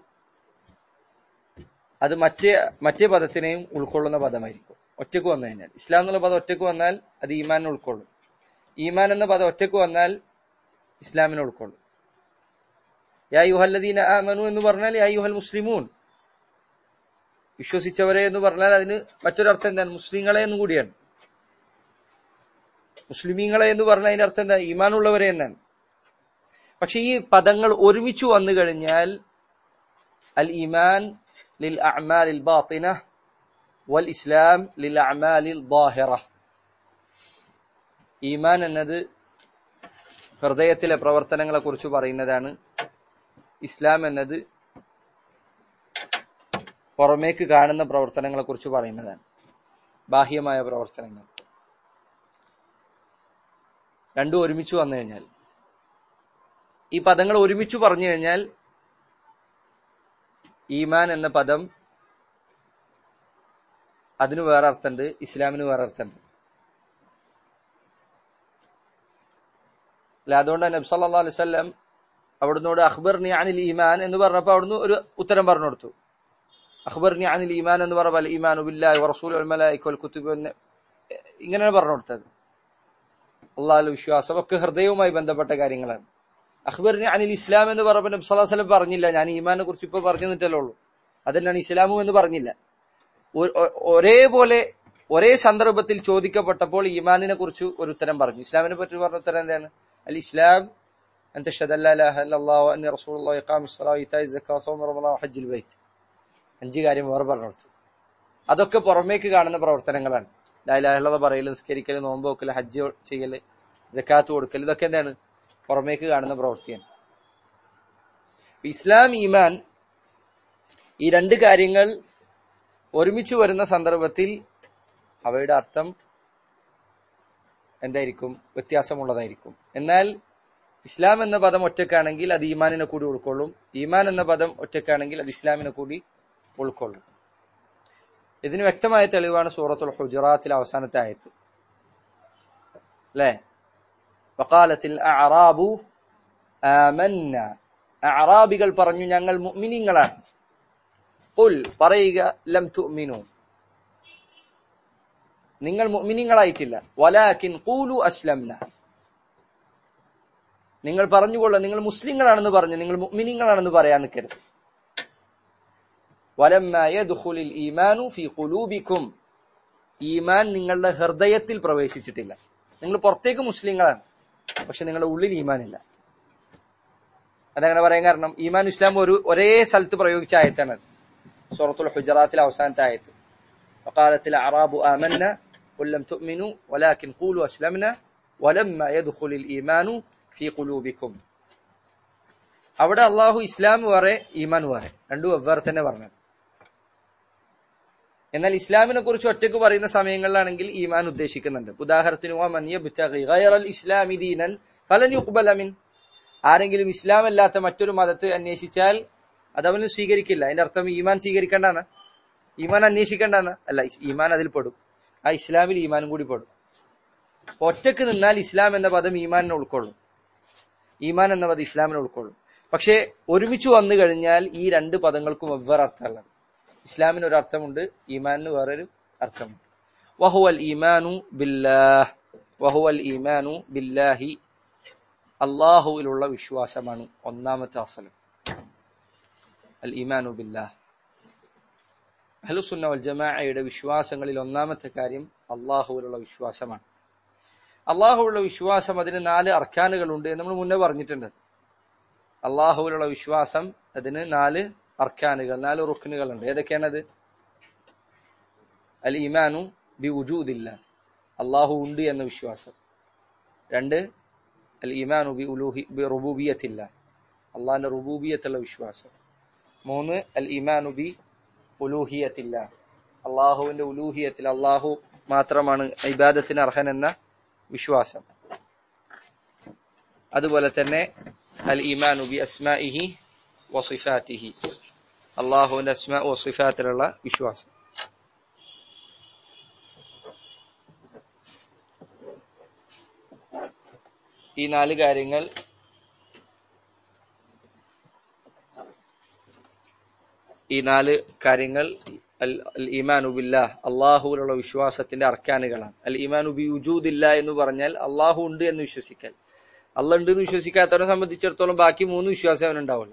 അത് മറ്റേ മറ്റേ പദത്തിനെയും ഉൾക്കൊള്ളുന്ന പദമായിരിക്കും ഒറ്റക്ക് വന്നു കഴിഞ്ഞാൽ ഇസ്ലാം എന്നുള്ള പദം ഒറ്റക്ക് വന്നാൽ അത് ഈമാനെ ഉൾക്കൊള്ളും ഈമാൻ എന്ന പദം ഒറ്റക്ക് വന്നാൽ ഇസ്ലാമിനെ ഉൾക്കൊള്ളും യാ യുഹല്ലദീന ആമനു എന്ന് പറഞ്ഞാൽ യാ യുഹൽ മുസ്ലിമൂൻ വിശ്വസിച്ചവരെ എന്ന് പറഞ്ഞാൽ അതിന് മറ്റൊരർത്ഥം എന്താണ് മുസ്ലിങ്ങളെ എന്ന് കൂടിയാണ് മുസ്ലിമീങ്ങളെ എന്ന് പറഞ്ഞാൽ അതിന്റെ അർത്ഥം എന്താ ഈമാനുള്ളവരെ എന്നാണ് പക്ഷെ ഈ പദങ്ങൾ ഒരുമിച്ച് വന്നു കഴിഞ്ഞാൽ അൽ ഈമാൻ ലിൽ അഅമാലിൽ ബാത്തിന വൽ ഇസ്ലാം ലിൽ അഅമാലിൽ ളാഹിറ ഈമാൻ എന്നത് ഹൃദയത്തിലെ പ്രവർത്തനങ്ങളെ കുറിച്ച് പറയുന്നതാണ് ഇസ്ലാം എന്നത് പുറമേക്ക് കാണുന്ന പ്രവർത്തനങ്ങളെ കുറിച്ച് പറയുന്നതാണ് ബാഹ്യമായ പ്രവർത്തനങ്ങൾ രണ്ടും ഒരുമിച്ച് വന്നു കഴിഞ്ഞാൽ ഈ പദങ്ങൾ ഒരുമിച്ച് പറഞ്ഞു കഴിഞ്ഞാൽ ഈമാൻ എന്ന പദം അതിന് വേറെ അർത്ഥമുണ്ട് ഇസ്ലാമിന് വേറെ അർത്ഥമുണ്ട് അല്ല അതുകൊണ്ട് നബി സല്ലല്ലാഹു അലൈഹി വസല്ലം അവിടുന്നോട് അഖ്ബർനി അനിൽ ഈമാൻ എന്ന് പറഞ്ഞപ്പോൾ അവിടുന്ന് ഒരു ഉത്തരം പറഞ്ഞു കൊടുത്തു അഖ്ബർനി അനിൽ ഈമാൻ എന്ന് പറഞ്ഞപ്പോൾ അൽ ഈമാനു ബില്ലാഹി വറസൂലി വൽ മലായിക വൽ കുതുബി ഇങ്ങനെയാണ് പറഞ്ഞു കൊടുത്തത് അള്ളാഹുൽ വിശ്വാസം ഒക്കെ ഹൃദയവുമായി ബന്ധപ്പെട്ട കാര്യങ്ങളാണ് അഖ്ബർനി അനിൽ ഇസ്ലാം എന്ന് പറഞ്ഞപ്പോൾ നബി സല്ലല്ലാഹു അലൈഹി വസല്ലം പറഞ്ഞില്ല ഞാൻ ഈമാനെ കുറിച്ച് ഇപ്പൊ പറഞ്ഞു തന്നിട്ടല്ലേ ഉള്ളൂ അതന്നെയാണ് ഇസ്ലാമും എന്ന് പറഞ്ഞില്ല ഒരേപോലെ ഒരേ സന്ദർഭത്തിൽ ചോദിക്കപ്പെട്ടപ്പോൾ ഈമാനിനെ കുറിച്ച് ഒരു ഉത്തരം പറഞ്ഞു ഇസ്ലാമിനെ പറ്റി പറഞ്ഞ ഉത്തരം എന്താണ് അൽ ഇസ്ലാം أن تشهد أن لا إله إلا الله وأني رسول الله إقام الصلاة وإيتاء الزكاة وصوم رمضان وحج البيت അഞ്ച് കാര്യം വേറെ പറഞ്ഞു കൊടുത്തു അതൊക്കെ പുറമേക്ക് കാണുന്ന പ്രവർത്തനങ്ങളാണ് ലായിലാഹുള്ളത് പറയല് നിസ്കരിക്കല് നോമ്പ് വെക്കല് ഹജ്ജ് ചെയ്യല് ജക്കാത്ത് കൊടുക്കൽ ഇതൊക്കെ എന്താണ് പുറമേക്ക് കാണുന്ന പ്രവൃത്തിയാണ് ഇസ്ലാം ഈമാൻ ഈ രണ്ട് കാര്യങ്ങൾ ഒരുമിച്ച് വരുന്ന സന്ദർഭത്തിൽ അവയുടെ അർത്ഥം എന്തായിരിക്കും വ്യത്യാസമുള്ളതായിരിക്കും എന്നാൽ ഇസ്ലാം എന്ന പദം ഒറ്റക്കാണെങ്കിൽ അത് ഈമാനിനെ കൂടി ഉൾക്കൊള്ളും ഈമാൻ എന്ന പദം ഒറ്റക്കാണെങ്കിൽ അത് ഇസ്ലാമിനെ കൂടി ഉൾക്കൊള്ളും ഇതിന് വ്യക്തമായ തെളിവാണ് സൂറത്തുൽ ഹുജറാത്തിലെ അവസാനത്തെ ആയത്ത് അല്ലേ വക്കാലത്തിൽ അറാബു ആമന്ന അറാബികൾ പറഞ്ഞു ഞങ്ങൾ മുഅ്മിനീങ്ങളാണ് ഖുൽ പറയുക ലം തുഅ്മിനു നിങ്ങൾ മുഅ്മിനീങ്ങളായിട്ടില്ല വലാകിൻ ഖൂലു അസ്ലംന നിങ്ങൾ പറഞ്ഞുകൊള്ളുക നിങ്ങൾ മുസ്ലിങ്ങളാണെന്ന് പറഞ്ഞു നിങ്ങൾ മുഅ്മിനീങ്ങളാണെന്ന് പറയാൻ നിൽക്കരുത് വലമ്മ യദ്ഖുലിൽ ഈമാനു ഫീ ഖുലൂബിക്കും ഈമാൻ നിങ്ങളുടെ ഹൃദയത്തിൽ പ്രവേശിച്ചിട്ടില്ല നിങ്ങൾ പുറത്തേക്ക് മുസ്ലിങ്ങളാണ് പക്ഷെ നിങ്ങളുടെ ഉള്ളിൽ ഈമാൻ ഇല്ല അതങ്ങനെ പറയാൻ കാരണം ഈമാൻ ഇസ്ലാം ഒരു ഒരേ സ്ഥലത്ത് പ്രയോഗിച്ച ആയത്താണ് സൂറത്തുൽ ഹുജറാത്തിലെ അവസാനത്തെ ആയത്ത് وقالت الأعراب آمنا قل لم تؤمنوا ولكن قولوا أسلمنا ولما يدخل الإيمان في قلوبكم അവിടെ അള്ളാഹു ഇസ്ലാം വേറെ ഈമാൻ വേറെ രണ്ടും വെവ്വേറെ തന്നെ പറഞ്ഞത് എന്നാൽ ഇസ്ലാമിനെ കുറിച്ച് ഒറ്റക്ക് പറയുന്ന സമയങ്ങളിലാണെങ്കിൽ ഈമാൻ ഉദ്ദേശിക്കുന്നുണ്ട് ഉദാഹരണത്തിന് ഇസ്ലാമി ദീനൻ ഫലൻ യുക്ബലമിൻ ആരെങ്കിലും ഇസ്ലാം അല്ലാത്ത മറ്റൊരു മതത്തെ അന്വേഷിച്ചാൽ അതവന് സ്വീകരിക്കില്ല അതിന്റെ അർത്ഥം ഈമാൻ സ്വീകരിക്കേണ്ടാണ് ഈമാൻ അന്വേഷിക്കേണ്ടാണ് അല്ല ഈമാൻ അതിൽ പെടും ആ ഇസ്ലാമിൽ ഈമാനും കൂടി പെടും ഒറ്റക്ക് നിന്നാൽ ഇസ്ലാം എന്ന പദം ഈമാനിനെ ഉൾക്കൊള്ളും ഈമാൻ എന്ന പദം ഇസ്ലാമിനെ ഉൾക്കൊള്ളും പക്ഷേ ഒരുമിച്ച് വന്നു കഴിഞ്ഞാൽ ഈ രണ്ട് പദങ്ങൾക്കും വെവ്വേറെ അർത്ഥമുള്ളത് ഇസ്ലാമിന് ഒരു അർത്ഥമുണ്ട് ഈമാനിന് വേറൊരു അർത്ഥമുണ്ട് വഹുവൽ ഈമാനു ബില്ലാഹ് വഹുവൽ ഈമാനു ബില്ലാഹി അള്ളാഹുവിലുള്ള വിശ്വാസമാണ് ഒന്നാമത്തെ അസലം അൽ ഈമാനു ബില്ലാഹ് അഹ്ലുസുന്ന വൽ ജമാഅയുടെ വിശ്വാസങ്ങളിൽ ഒന്നാമത്തെ കാര്യം അള്ളാഹുവിലുള്ള വിശ്വാസമാണ് അള്ളാഹുവിലുള്ള വിശ്വാസം അതിന് നാല് അർക്കാനുകളുണ്ട് എന്ന് നമ്മൾ മുന്നേ പറഞ്ഞിട്ടുണ്ട് അള്ളാഹുവിലുള്ള വിശ്വാസം അതിന് നാല് അർക്കാനുകൾ നാല് റുക്കിനുകളുണ്ട് ഏതൊക്കെയാണത് അൽ ഈമാനു ബി ഉജൂദില്ല അള്ളാഹു ഉണ്ട് എന്ന വിശ്വാസം രണ്ട് അൽ ഈമാനു ബി ഉലൂഹി ബി റുബൂബിയത്തില്ല അള്ളാഹിന്റെ റുബൂബിയത്തുള്ള വിശ്വാസം മൂന്ന് അൽ ഈമാനു ബി ഉലൂഹിയത്തില്ല അള്ളാഹുവിന്റെ ഉലൂഹിയത്തിൽ അള്ളാഹു മാത്രമാണ് ഇബാദത്തിന് അർഹൻ എന്ന വിശ്വാസം അതുപോലെ തന്നെ അൽ ഈമാനു ബി അസ്മാഇഹി വസിഫാത്തിഹി അള്ളാഹുവിന്റെ അസ്മാ വസിഫാത്തിലുള്ള വിശ്വാസം ഈ നാല് കാര്യങ്ങൾ ഈ നാല് കാര്യങ്ങൾ അൽ അൽ ഈമാനു ബില്ലാഹ് അള്ളാഹുവിലുള്ള വിശ്വാസത്തിന്റെ അർക്കാനുകളാണ് അൽ ഈമാനു ബി ഉജൂദില്ല എന്ന് പറഞ്ഞാൽ അള്ളാഹു ഉണ്ട് എന്ന് വിശ്വസിക്കൽ അള്ള ഉണ്ട് എന്ന് വിശ്വസിക്കാത്തവരെ സംബന്ധിച്ചിടത്തോളം ബാക്കി മൂന്ന് വിശ്വാസം അവനുണ്ടാവില്ല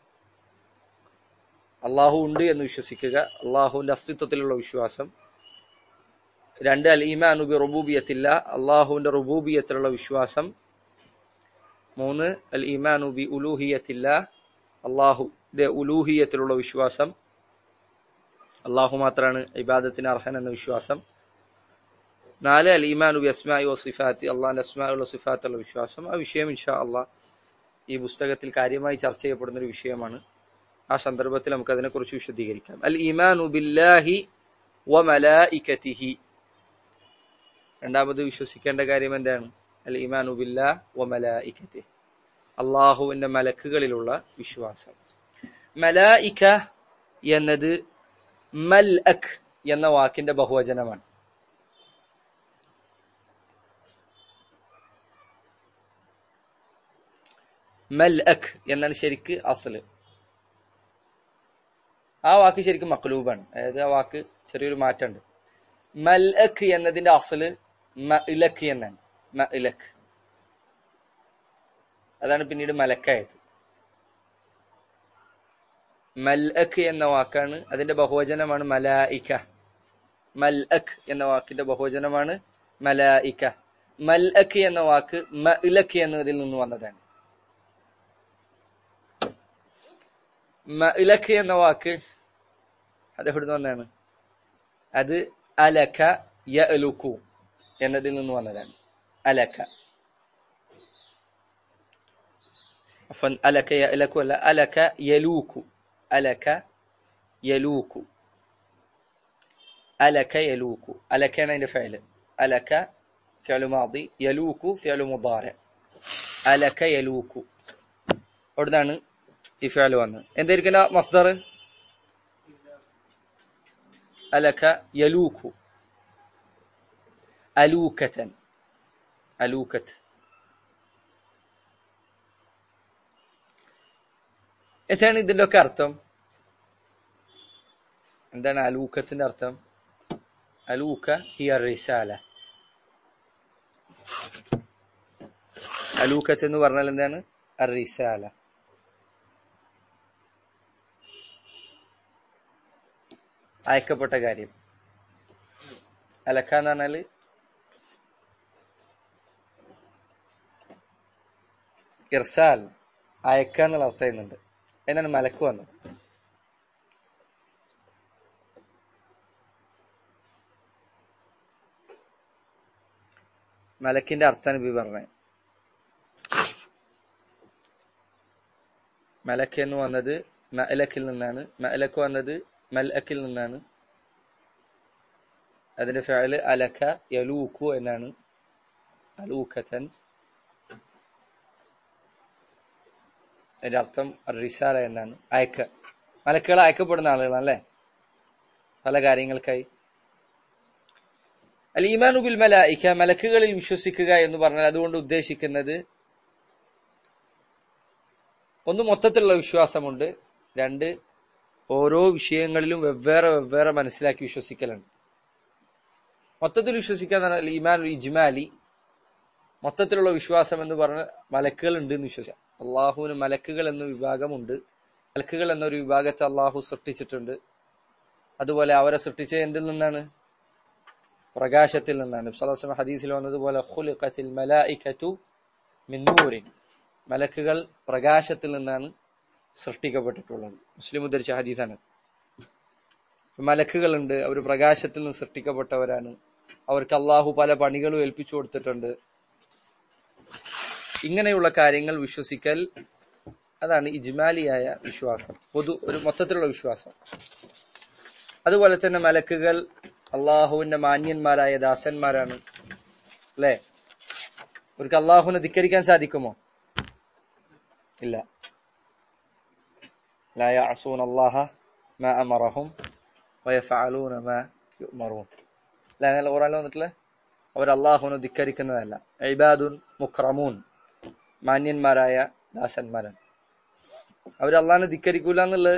അള്ളാഹു ഉണ്ട് എന്ന് വിശ്വസിക്കുക അള്ളാഹുവിന്റെ അസ്തിത്വത്തിലുള്ള വിശ്വാസം രണ്ട് അൽ ഈമാനു ബി റുബൂബിയത്തില്ല അള്ളാഹുവിന്റെ റുബൂബിയത്തിലുള്ള വിശ്വാസം മൂന്ന് അൽ ഈമാനു ബി ഉലൂഹിയത്തില്ല അള്ളാഹുന്റെ ഉലൂഹിയത്തിലുള്ള വിശ്വാസം അള്ളാഹു മാത്രമാണ് ഇബാദത്തിന് അർഹൻ എന്ന വിശ്വാസം നാല് അൽ ഈമാനു ബി അസ്മായി വസിഫാത്തി അള്ളാഹിന്റെ അസ്മായുള്ള സിഫാത്തുള്ള വിശ്വാസം ആ വിഷയം ഇൻഷാ അള്ളാഹ് ഈ പുസ്തകത്തിൽ കാര്യമായി ചർച്ച ചെയ്യപ്പെടുന്ന ഒരു വിഷയമാണ് ആ സന്ദർഭത്തിൽ നമുക്ക് അതിനെക്കുറിച്ച് വിശദീകരിക്കാം അൽ ഈമാനു ബില്ലാഹി വ മലായിക്കത്തിഹി രണ്ടാമത് വിശ്വസിക്കേണ്ട കാര്യം എന്താണ് അൽ ഈമാനു ബില്ലാ വ മലായിക്കത്തി അള്ളാഹുവിന്റെ മലക്കുകളിലുള്ള വിശ്വാസം മലായിക്ക എന്നത് മൽ അഖ് എന്ന വാക്കിന്റെ ബഹുവചനമാണ് മൽ അഖ് എന്നാണ് ശരിക്ക് അസല് ആ വാക്ക് ശരിക്കും മക്ലൂബാണ് അതായത് ആ വാക്ക് ചെറിയൊരു മാറ്റമുണ്ട് മൽ അഖ് എന്നതിന്റെ അസല് മ ഇലഖ് എന്നാണ് മ ഇലഖ് അതാണ് പിന്നീട് മലക്കായത് മൽഅഖ് എന്ന വാക്കാണ് അതിന്റെ ബഹുവചനമാണ് മലായിക്ക മൽഅഖ് എന്ന വാക്കിന്റെ ബഹുവചനമാണ് മലായിക്ക മൽഅഖ് എന്ന വാക്ക് മഇലഖ് എന്നതിൽ നിന്ന് വന്നതാണ് മഇലഖ് എന്ന വാക്ക് അത് എവിടുന്ന് വന്നതാണ് അത് അലക യഅലുകു എന്നതിൽ നിന്ന് വന്നതാണ് അലക عفوا ألك يألك ولا ألك يلوك ألك يلوك ألك يلوك ألك يعني فعل ألك فعل ماضي يلوك فعل مضارع ألك يلوك അവിടുന്നാണ് ഈ ഫിഅൽ വന്നത് എന്തായിരിക്കും മസ്ദർ അലക യലൂക്കു അലൂക്കത്തൻ അലൂക്കത്ത് എന്താണ് ഇതിന്റെ ഒക്കെ അർത്ഥം എന്താണ് അലൂക്കത്തിന്റെ അർത്ഥം അലൂക്ക ഹിയ റിസാല അലൂക്കത്ത് എന്ന് പറഞ്ഞാൽ എന്താണ് റിസാല അയക്കപ്പെട്ട കാര്യം അലക്ക എന്ന് പറഞ്ഞാല് ഇർസാൽ അയക്ക എന്നുള്ള അർത്ഥം ചെയ്യുന്നുണ്ട് അതിനാണ് മലക്ക് വന്നത് മലക്കിന്റെ അർത്ഥം നബി പറഞ്ഞത് മലക്ക് എന്ന് വന്നത് മലക്കിൽ നിന്നാണ് മലക്ക് വന്നത് മൽഅക്കിൽ നിന്നാണ് അതിന്റെ ഫഅല് അലക്ക യലൂക്കു എന്നാണ് അലൂക്കത്തൻ അതിന്റെ അർത്ഥം റിസാല എന്നാണ് അയക്ക മലക്കുകൾ അയക്കപ്പെടുന്ന ആളുകളാണ് അല്ലേ പല കാര്യങ്ങൾക്കായി അൽ ഈമാനു ബിൽ മലായിക്ക മലക്കുകളിൽ വിശ്വസിക്കുക എന്ന് പറഞ്ഞാൽ അതുകൊണ്ട് ഉദ്ദേശിക്കുന്നത് ഒന്ന് മൊത്തത്തിലുള്ള വിശ്വാസമുണ്ട് രണ്ട് ഓരോ വിഷയങ്ങളിലും വെവ്വേറെ വെവ്വേറെ മനസ്സിലാക്കി വിശ്വസിക്കലാണ് മൊത്തത്തിൽ വിശ്വസിക്കുക എന്ന് പറഞ്ഞാൽ ഈമാൻ ഇജ്മാലി മൊത്തത്തിലുള്ള വിശ്വാസം എന്ന് പറഞ്ഞ മലക്കുകൾ ഉണ്ട് എന്ന് വിശ്വസിക്കാം അള്ളാഹുവിന് മലക്കുകൾ എന്ന വിഭാഗമുണ്ട് മലക്കുകൾ എന്നൊരു വിഭാഗത്തെ അള്ളാഹു സൃഷ്ടിച്ചിട്ടുണ്ട് അതുപോലെ അവരെ സൃഷ്ടിച്ച എന്തിൽ നിന്നാണ് പ്രകാശത്തിൽ നിന്നാണ് സലാസ്ലം ഹദീസിൽ വന്നതുപോലെ ഖുലിഖത്തിൽ മലായിക്കത്തു മിന്നൂരിൻ മലക്കുകൾ പ്രകാശത്തിൽ നിന്നാണ് സൃഷ്ടിക്കപ്പെട്ടിട്ടുള്ളത് മുസ്ലിം ഉദ്ധരിച്ച ഹദീസാണ് മലക്കുകളുണ്ട് അവർ പ്രകാശത്തിൽ നിന്ന് സൃഷ്ടിക്കപ്പെട്ടവരാണ് അവർക്ക് അള്ളാഹു പല പണികളും ഏൽപ്പിച്ചു കൊടുത്തിട്ടുണ്ട് ഇങ്ങനെയുള്ള കാര്യങ്ങൾ വിശ്വസിക്കൽ അതാണ് ഇജ്മാലിയായ വിശ്വാസം പൊതു ഒരു മൊത്തത്തിലുള്ള വിശ്വാസം അതുപോലെ തന്നെ മലക്കുകൾ അള്ളാഹുവിന്റെ മാന്യന്മാരായ ദാസന്മാരാണ് അല്ലേ അവർക്ക് അള്ളാഹുവിനെ ധിക്കരിക്കാൻ സാധിക്കുമോ ഇല്ല لا يعصون الله ما أمرهم ويفعلون ما يؤمرون لا അങ്ങനെ ഖുറാനിൽ വന്നിട്ടില്ല അവർ അള്ളാഹുവിനെ ധിക്കരിക്കുന്നതല്ല ഇബാദുൻ മുക്രമൂൻ മാന്യന്മാരായ ദാസന്മാരാണ് അവർ അള്ളാഹിനെ ധിക്കരിക്കൂല എന്നുള്ളത്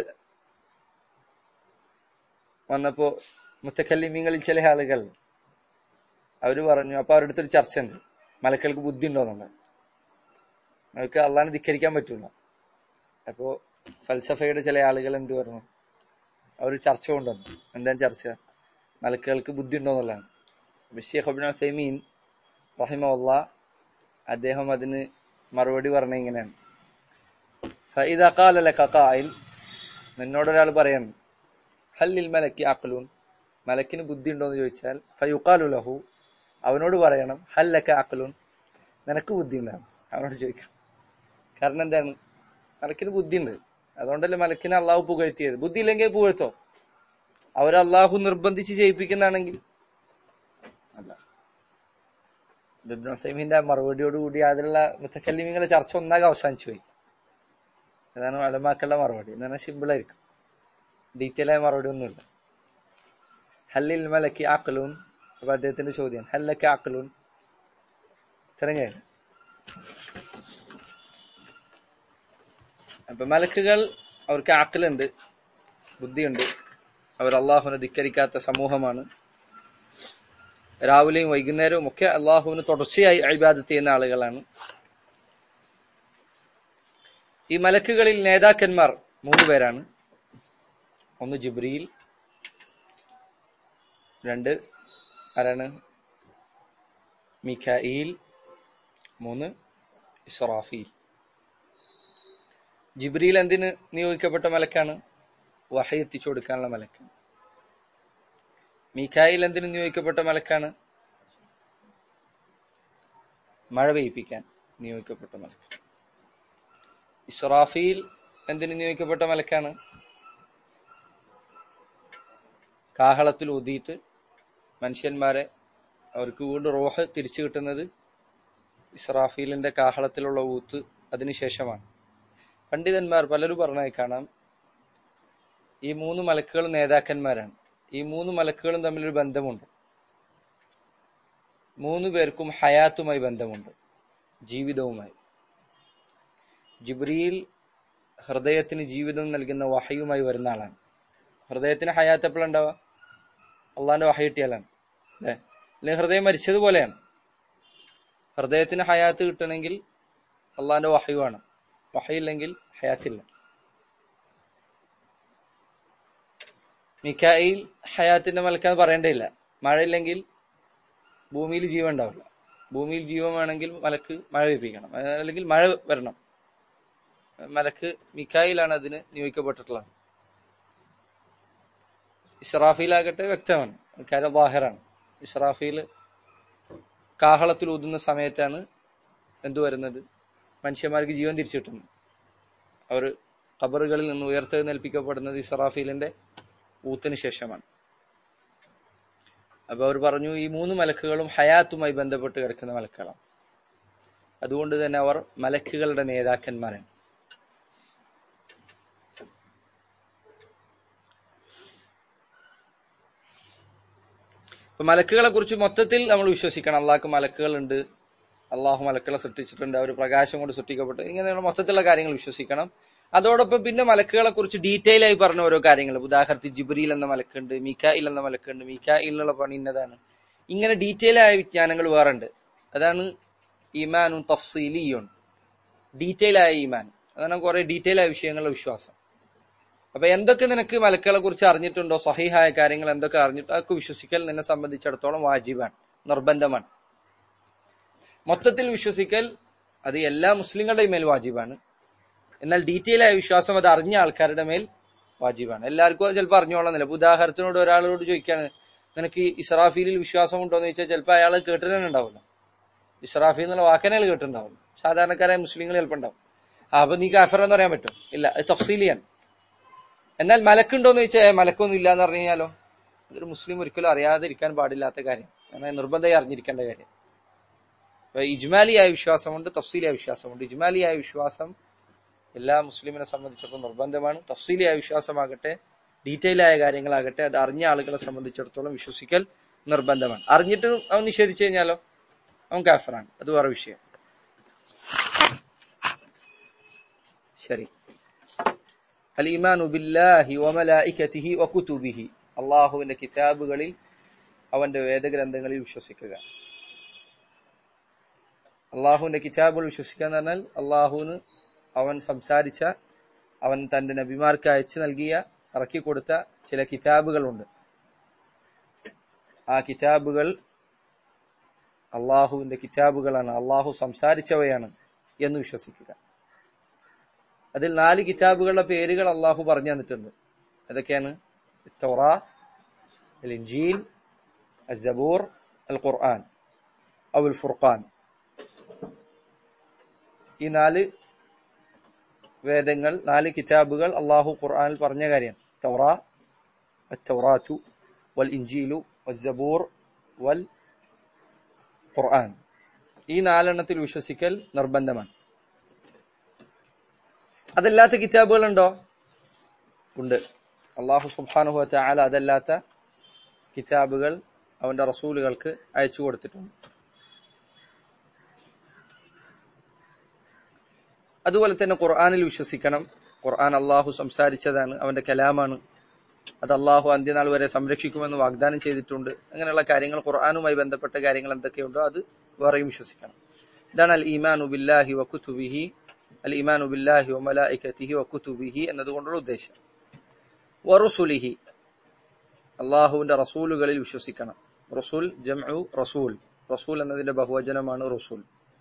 വന്നപ്പോ മുത്തക്കല്ലിമീങ്ങളിൽ ചില ആളുകൾ അവര് പറഞ്ഞു അപ്പൊ അവരുടെ അടുത്തൊരു ചർച്ച ഉണ്ട് മലക്കൾക്ക് ബുദ്ധി ഉണ്ടോന്നുള്ളത് അവർക്ക് അള്ളാഹിനെ ധിക്കരിക്കാൻ പറ്റൂല അപ്പോ ഫൽസഫയുടെ ചില ആളുകൾ എന്ത് പറഞ്ഞു അവർ ചർച്ച കൊണ്ടുവന്നു എന്താണ് ചർച്ച മലക്കുകൾക്ക് ബുദ്ധി ഉണ്ടോന്നുള്ളതാണ് ഷെയ്ഖ് അബിൻ സൈമീൻ റഹിമുള്ള അദ്ദേഹം അതിന് മറുപടി പറഞ്ഞ ഇങ്ങനെയാണ് ഫൈദ ഖാല ലക ഖായിൽ നിന്നോടൊരാൾ പറയണം ഹല്ലിൽ മലക്കി അഖ്ലൂൻ മലക്കിന് ബുദ്ധി ഉണ്ടോ എന്ന് ചോദിച്ചാൽ ഫയുഖാലു ലഹു അവനോട് പറയണം ഹല്ലക്ക അഖ്ലൂൻ നിനക്ക് ബുദ്ധി ഉണ്ടാകും അവനോട് ചോദിക്കാം കാരണം എന്താണ് മലക്കിന് ബുദ്ധി ഉണ്ട് അതുകൊണ്ടല്ലേ മലക്കിനെ അള്ളാഹു പുകഴ്ത്തിയത് ബുദ്ധി ഇല്ലെങ്കിൽ പുകഴ്ത്തോ അവർ അള്ളാഹു നിർബന്ധിച്ച് ചെയ്യിപ്പിക്കുന്നതാണെങ്കിൽ അല്ല ബിബ്നു സൈമിന്റെ മറുപടിയോട് കൂടി അതിലുള്ള മുത്തക്കല്ലിമിങ്ങളെ ചർച്ച ഒന്നാകെ അവസാനിച്ചു പോയി അതാണ് അലമാക്കളുടെ മറുപടി എന്ന് പറഞ്ഞാൽ സിമ്പിൾ ആയിരിക്കും ഡീറ്റെയിൽ ആയ മറുപടി ഒന്നുമില്ല ഹല്ലിൽ മലക്കി ആക്കലൂൻ അപ്പൊ അദ്ദേഹത്തിന്റെ ചോദ്യം ഹല്ലക്ക് ആക്കലൂൻ ഇത്രയും കഴിഞ്ഞു അപ്പൊ മലക്കുകൾ അവർക്ക് ആക്കലുണ്ട് ബുദ്ധിയുണ്ട് അവർ അള്ളാഹുവിനെ ധിക്കരിക്കാത്ത സമൂഹമാണ് രാവിലെയും വൈകുന്നേരവും ഒക്കെ അള്ളാഹുവിന് തുടർച്ചയായി അഴിബാദത്ത് ചെയ്യുന്ന ആളുകളാണ് ഈ മലക്കുകളിൽ നേതാക്കന്മാർ മൂന്ന് പേരാണ് ഒന്ന് ജിബ്രിയിൽ രണ്ട് ആരാണ് മിഖായിൽ മൂന്ന് ഇസ്രാഫീൽ ജിബ്രിയിൽ എന്തിന് നിയോഗിക്കപ്പെട്ട മലക്കാണ് വഹി എത്തിച്ചു കൊടുക്കാനുള്ള മലക്കാണ് മീഖായിൽ എന്തിന് നിയോഗിക്കപ്പെട്ട മലക്കാണ് മഴ പെയ്യിപ്പിക്കാൻ നിയോഗിക്കപ്പെട്ട മലക്ക് ഇസ്രാഫീൽ എന്തിന് നിയോഗിക്കപ്പെട്ട മലക്കാണ് കാഹളത്തിൽ ഊതിയിട്ട് മനുഷ്യന്മാരെ അവർക്ക് വീണ്ടും റോഹ് തിരിച്ചു കിട്ടുന്നത് ഇസ്രാഫീലിന്റെ കാഹളത്തിലുള്ള ഊത്ത് അതിനുശേഷമാണ് പണ്ഡിതന്മാർ പലരും പറഞ്ഞായി കാണാം ഈ മൂന്ന് മലക്കുകളും നേതാക്കന്മാരാണ് ഈ മൂന്ന് മലക്കുകളും തമ്മിലൊരു ബന്ധമുണ്ട് മൂന്ന് പേർക്കും ഹയാത്തുമായി ബന്ധമുണ്ട് ജീവിതവുമായി ജിബ്രിയിൽ ഹൃദയത്തിന് ജീവിതം നൽകുന്ന വഹയുമായി വരുന്ന ആളാണ് ഹൃദയത്തിന് ഹയാത്ത് എപ്പോഴുണ്ടാവുക അള്ളാന്റെ വഹ കിട്ടിയാലാണ് അല്ലെ അല്ലെങ്കിൽ ഹൃദയം മരിച്ചതുപോലെയാണ് ഹൃദയത്തിന് ഹയാത്ത് കിട്ടണമെങ്കിൽ അള്ളാന്റെ വഹയുവാണ് വഹയില്ലെങ്കിൽ ഹയാത്തില്ല മിക്കായിൽ ഹയാത്തിന്റെ മലക്കാന്ന് പറയേണ്ടയില്ല മഴയില്ലെങ്കിൽ ഭൂമിയിൽ ജീവൻ ഉണ്ടാവില്ല ഭൂമിയിൽ ജീവൻ വേണമെങ്കിൽ മലക്ക് മഴ പെയ്യിപ്പിക്കണം അല്ലെങ്കിൽ മഴ വരണം മലക്ക് മിക്കായിലാണ് അതിന് നിയോഗിക്കപ്പെട്ടിട്ടുള്ളത് ഇസ്രാഫീലാകട്ടെ വ്യക്തമാണ് കാര്യം ബാഹിറാണ് ഇസ്രാഫീൽ കാഹളത്തിൽ ഊതുന്ന സമയത്താണ് എന്തു വരുന്നത് മനുഷ്യന്മാർക്ക് ജീവൻ തിരിച്ചു കിട്ടുന്നത് അവർ ഖബറുകളിൽ നിന്ന് ഉയർത്തെഴുന്നേൽപ്പിക്കപ്പെടുന്നത് ഇസ്രാഫീലിന്റെ ഊത്തിന് ശേഷമാണ് അപ്പൊ അവർ പറഞ്ഞു ഈ മൂന്ന് മലക്കുകളും ഹയാത്തുമായി ബന്ധപ്പെട്ട് കിടക്കുന്ന മലക്കുകളാണ് അതുകൊണ്ട് തന്നെ അവർ മലക്കുകളുടെ നേതാക്കന്മാരാണ് ഇപ്പൊ മലക്കുകളെ കുറിച്ച് മൊത്തത്തിൽ നമ്മൾ വിശ്വസിക്കണം അള്ളാഹ്ക്ക് മലക്കുകളുണ്ട് അള്ളാഹു മലക്കുകളെ സൃഷ്ടിച്ചിട്ടുണ്ട് അവർ പ്രകാശം കൊണ്ട് സൃഷ്ടിക്കപ്പെട്ടു ഇങ്ങനെയുള്ള മൊത്തത്തിലുള്ള കാര്യങ്ങൾ വിശ്വസിക്കണം അതോടൊപ്പം പിന്നെ മലക്കുകളെ കുറിച്ച് ഡീറ്റെയിൽ ആയി പറഞ്ഞ ഓരോ കാര്യങ്ങൾ ഉദാഹരണത്തിൽ ജിബ്രീൽ എന്ന മലക്കുണ്ട് മീക്കായിൽ എന്ന മലക്കുണ്ട് മീക്കായിലുള്ള പണി ഇന്നതാണ് ഇങ്ങനെ ഡീറ്റെയിൽ ആയ വിജ്ഞാനങ്ങൾ വേറുണ്ട് അതാണ് ഈമാനുൻ തഫ്സീലിയുൻ ഡീറ്റെയിൽ ആയ ഈമാൻ അങ്ങനെ കുറെ ഡീറ്റെയിൽ ആയ വിഷയങ്ങളുടെ വിശ്വാസം അപ്പൊ എന്തൊക്കെ നിനക്ക് മലക്കുകളെ കുറിച്ച് അറിഞ്ഞിട്ടുണ്ടോ സഹിഹായ കാര്യങ്ങൾ എന്തൊക്കെ അറിഞ്ഞിട്ടോ അതൊക്കെ വിശ്വസിക്കൽ നിന്നെ സംബന്ധിച്ചിടത്തോളം വാജിബാണ് നിർബന്ധമാണ് മൊത്തത്തിൽ വിശ്വസിക്കൽ അത് എല്ലാ മുസ്ലിങ്ങളുടെയും മേൽ വാജിബാണ് എന്നാൽ ഡീറ്റെയിൽ ആയ വിശ്വാസം അത് അറിഞ്ഞ ആൾക്കാരുടെ മേൽ വാജിബാണ് എല്ലാവർക്കും അത് ചിലപ്പോൾ അറിഞ്ഞോളന്നില്ല ഇപ്പൊ ഉദാഹരണത്തിനോട് ഒരാളോട് ചോദിക്കാണ് നിനക്ക് ഇസ്രാഫീലിൽ വിശ്വാസം ഉണ്ടോ എന്ന് ചോദിച്ചാൽ ചിലപ്പോൾ അയാൾ കേട്ടിട്ട് തന്നെ ഉണ്ടാവില്ല ഇസ്രാഫി എന്നുള്ള വാക്കനെ അയാൾ കേട്ടിട്ടുണ്ടാവില്ല സാധാരണക്കാരായ മുസ്ലിങ്ങൾ ചിലപ്പോൾ ഉണ്ടാവും ആ, അപ്പൊ നീ കാഫർ എന്ന് പറയാൻ പറ്റും ഇല്ല അത് തഫ്സീലിയാണ് എന്നാൽ മലക്കുണ്ടോ എന്ന് ചോദിച്ചാൽ മലക്കൊന്നും ഇല്ല എന്ന് പറഞ്ഞു കഴിഞ്ഞാലോ അതൊരു മുസ്ലിം ഒരിക്കലും അറിയാതിരിക്കാൻ പാടില്ലാത്ത കാര്യം അങ്ങനെ നിർബന്ധമായി അറിഞ്ഞിരിക്കേണ്ട കാര്യം അപ്പൊ ഇജ്മാലിയായ വിശ്വാസമുണ്ട് തഫ്സീലിയായ വിശ്വാസമുണ്ട് ഇജ്മാലിയായ വിശ്വാസം എല്ലാ മുസ്ലിമിനെ സംബന്ധിച്ചിടത്തോളം നിർബന്ധമാണ് തഫ്സീലിയായ വിശ്വാസമാകട്ടെ ഡീറ്റെയിൽ ആയ കാര്യങ്ങളാകട്ടെ അത് അറിഞ്ഞ ആളുകളെ സംബന്ധിച്ചിടത്തോളം വിശ്വസിക്കൽ നിർബന്ധമാണ് അറിഞ്ഞിട്ട് അവൻ നിഷേധിച്ചു കഴിഞ്ഞാലോ അവൻ കാഫറാണ് അത് വേറെ വിഷയം ശരി അൽ ഈമാനു ബില്ലാഹി വമലായികതിഹി വകുതുബിഹി അള്ളാഹുവിന്റെ കിതാബുകളിൽ അവന്റെ വേദഗ്രന്ഥങ്ങളിൽ വിശ്വസിക്കുക അള്ളാഹുവിന്റെ കിതാബുകൾ വിശ്വസിക്കുക എന്ന് പറഞ്ഞാൽ അള്ളാഹുവിന് അവൻ സംസാരിച്ച അവൻ തന്റെ നബിമാർക്ക് അയച്ചു നൽകിയ ഇറക്കി കൊടുത്ത ചില കിതാബുകളുണ്ട് ആ കിതാബുകൾ അള്ളാഹുവിന്റെ കിതാബുകളാണ് അള്ളാഹു സംസാരിച്ചവയാണ് എന്ന് വിശ്വസിക്കുക അതിൽ നാല് കിതാബുകളുടെ പേരുകൾ അള്ളാഹു പറഞ്ഞു തന്നിട്ടുണ്ട് അതൊക്കെയാണ് തൗറ അൽ ഇൻജീൽ അൽ ജബൂർ അൽ ഖുർആൻ ഔൽ ഫുർഖാൻ ഈ നാല് വേദങ്ങൾ നാല് കിതാബുകൾ അള്ളാഹു ഖുർആനിൽ പറഞ്ഞ കാര്യമാണ് തൗറ التوراة والإنجيل والزبور والقرآن ഈ നാലെണ്ണത്തിൽ വിശ്വസിക്കൽ നിർബന്ധമാണ് അതല്ലാത്ത കിതാബുകൾ ഉണ്ടോ ഉണ്ട് അള്ളാഹു സുബ്ഹാനഹു വതആല അതല്ലാത്ത കിതാബുകൾ അവന്റെ റസൂലുകൾക്ക് അയച്ചു കൊടുത്തിട്ടുണ്ട് അതുപോലെ തന്നെ ഖുർആനിൽ വിശ്വസിക്കണം ഖുർആൻ അള്ളാഹു സംസാരിച്ചതാണ് അവന്റെ കലാമാണ് അത് അള്ളാഹു അന്ത്യനാൾ വരെ സംരക്ഷിക്കുമെന്ന് വാഗ്ദാനം ചെയ്തിട്ടുണ്ട് അങ്ങനെയുള്ള കാര്യങ്ങൾ ഖുർആനുമായി ബന്ധപ്പെട്ട കാര്യങ്ങൾ എന്തൊക്കെയുണ്ടോ അത് വേറെയും വിശ്വസിക്കണം ഇതാണ് അൽ ഈമാനു ബില്ലാഹി വകുതുബിഹി അൽ ഈമാനു ബില്ലാഹി വമലായികതിഹി വകുതുബിഹി എന്നതുകൊണ്ടുള്ള ഉദ്ദേശം വറുസുലിഹി അള്ളാഹുവിന്റെ റസൂലുകളിൽ വിശ്വസിക്കണം റസൂൽ ജംഉ റസൂൽ റസൂൽ എന്നതിന്റെ ബഹുവചനമാണ് റസൂൽ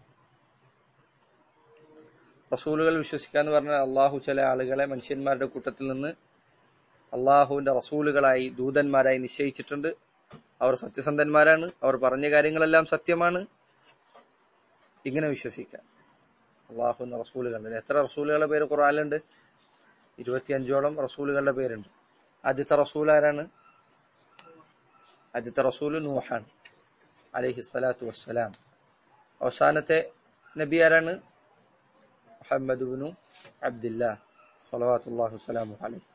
റസൂലുകൾ വിശ്വസിക്കുക എന്ന് പറഞ്ഞാൽ അള്ളാഹു ചില ആളുകളെ മനുഷ്യന്മാരുടെ കൂട്ടത്തിൽ നിന്ന് അള്ളാഹുവിന്റെ റസൂലുകളായി ദൂതന്മാരായി നിശ്ചയിച്ചിട്ടുണ്ട് അവർ സത്യസന്ധന്മാരാണ് അവർ പറഞ്ഞ കാര്യങ്ങളെല്ലാം സത്യമാണ് ഇങ്ങനെ വിശ്വസിക്കാം അള്ളാഹുവിന്റെ റസൂലുകളുണ്ട് എത്ര റസൂലുകളുടെ പേര് ഖുറാനിലുണ്ട് ഇരുപത്തിയഞ്ചോളം റസൂലുകളുടെ പേരുണ്ട് ആദ്യത്തെ റസൂൽ ആരാണ് ആദ്യത്തെ റസൂല് നൂഹാണ് അലൈഹി സ്വലാത്തു വസ്സലാം അവസാനത്തെ നബി ആരാണ് മുഹമ്മദ് ബിനു അബ്ദില്ല സലവാത്തുല്ലാഹു വസ്സലാമു അലൈഹി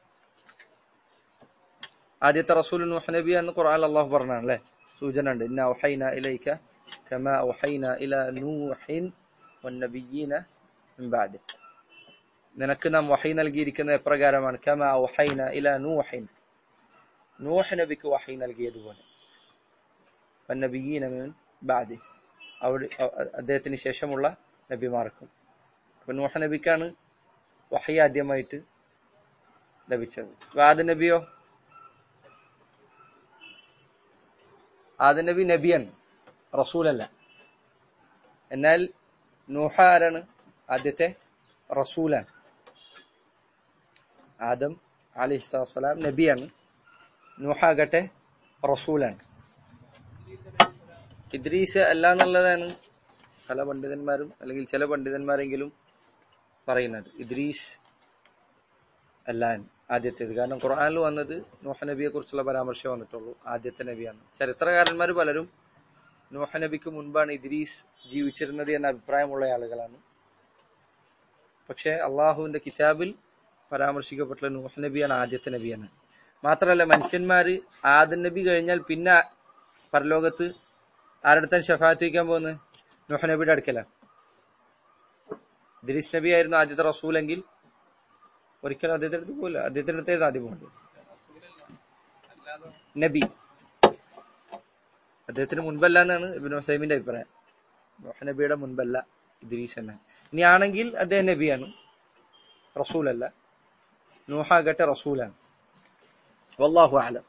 ആദ്യത്തെ റസൂൽ നൂഹ് നബി എന്ന് ഖുർആൻ അള്ളാഹു പറഞ്ഞാണ് അല്ലേ സൂചന ഉണ്ട് ഇന്ന ഔഹൈന ഇലൈക കമാ ഔഹൈന ഇല നൂഹിൻ വന്നബിയ്യീന മിൻ ബഅദി നിനക്ക് നാം വഹി നൽകിയിരിക്കുന്നത് എപ്രകാരമാണ് കമാ ഔഹൈന ഇല നൂഹിൻ നൂഹ് നബിക്ക് വഹി നൽകിയതുപോലെ വന്നബിയ്യീന മിൻ ബഅദി അവിടെ അദ്ദേഹത്തിന് ശേഷമുള്ള നബിമാർക്കും അപ്പൊ നൂഹ നബിക്കാണ് വഹി ആദ്യമായിട്ട് ലഭിച്ചത് ആദ നബിയോ ആദ നബി നബിയാണ് റസൂലല്ല എന്നാൽ നൂഹ ആരാണ് ആദ്യത്തെ റസൂലാണ് ആദം അലിസ്ലാം നബിയാണ് നൂഹ ആകട്ടെ റസൂലാണ് ഇദ്രീസ് അല്ല എന്നുള്ളതാണ് പല പണ്ഡിതന്മാരും അല്ലെങ്കിൽ ചില പണ്ഡിതന്മാരെങ്കിലും പറയുന്നത് ഇദ്രീസ് അല്ലാൻ ആദ്യത്തേത് കാരണം ഖുർആനിൽ വന്നത് നൂഹ നബിയെ കുറിച്ചുള്ള പരാമർശം വന്നിട്ടുള്ളൂ ആദ്യത്തെ നബിയാണ് ചരിത്രകാരന്മാർ പലരും നൂഹ നബിക്ക് മുൻപാണ് ഇദ്രീസ് ജീവിച്ചിരുന്നത് എന്ന അഭിപ്രായമുള്ള ആളുകളാണ് പക്ഷേ അള്ളാഹുവിന്റെ കിതാബിൽ പരാമർശിക്കപ്പെട്ടുള്ള നൂഹ നബിയാണ് ആദ്യത്തെ നബിയാണ് മാത്രമല്ല മനുഷ്യന്മാര് ആദൻ നബി കഴിഞ്ഞാൽ പിന്നെ പരലോകത്ത് ആരടുത്താണ് ഷഫാത്ത് വയ്ക്കാൻ പോകുന്നത് നൂഹ നബിയുടെ അടുക്കലാണ് ഇദ്രീസ് നബി ആയിരുന്നു ആദ്യത്തെ റസൂലെങ്കിൽ ഒരിക്കലും അദ്ദേഹത്തിന്റെ അടുത്ത് പോകില്ല അദ്ദേഹത്തിന്റെ അടുത്തായിരുന്നു ആദ്യം പോകേണ്ടത് നബി അദ്ദേഹത്തിന് മുൻപല്ല എന്നാണ് ഇബിൻ ഹുസൈമിന്റെ അഭിപ്രായം നൂഹ് നബിയുടെ മുൻപല്ല ഇദ്രീസ് എന്നാണ് ഇനി ആണെങ്കിൽ അദ്ദേഹം നബിയാണ് റസൂലല്ല നൂഹാകട്ടെ റസൂലാണ് വല്ലാഹു അലം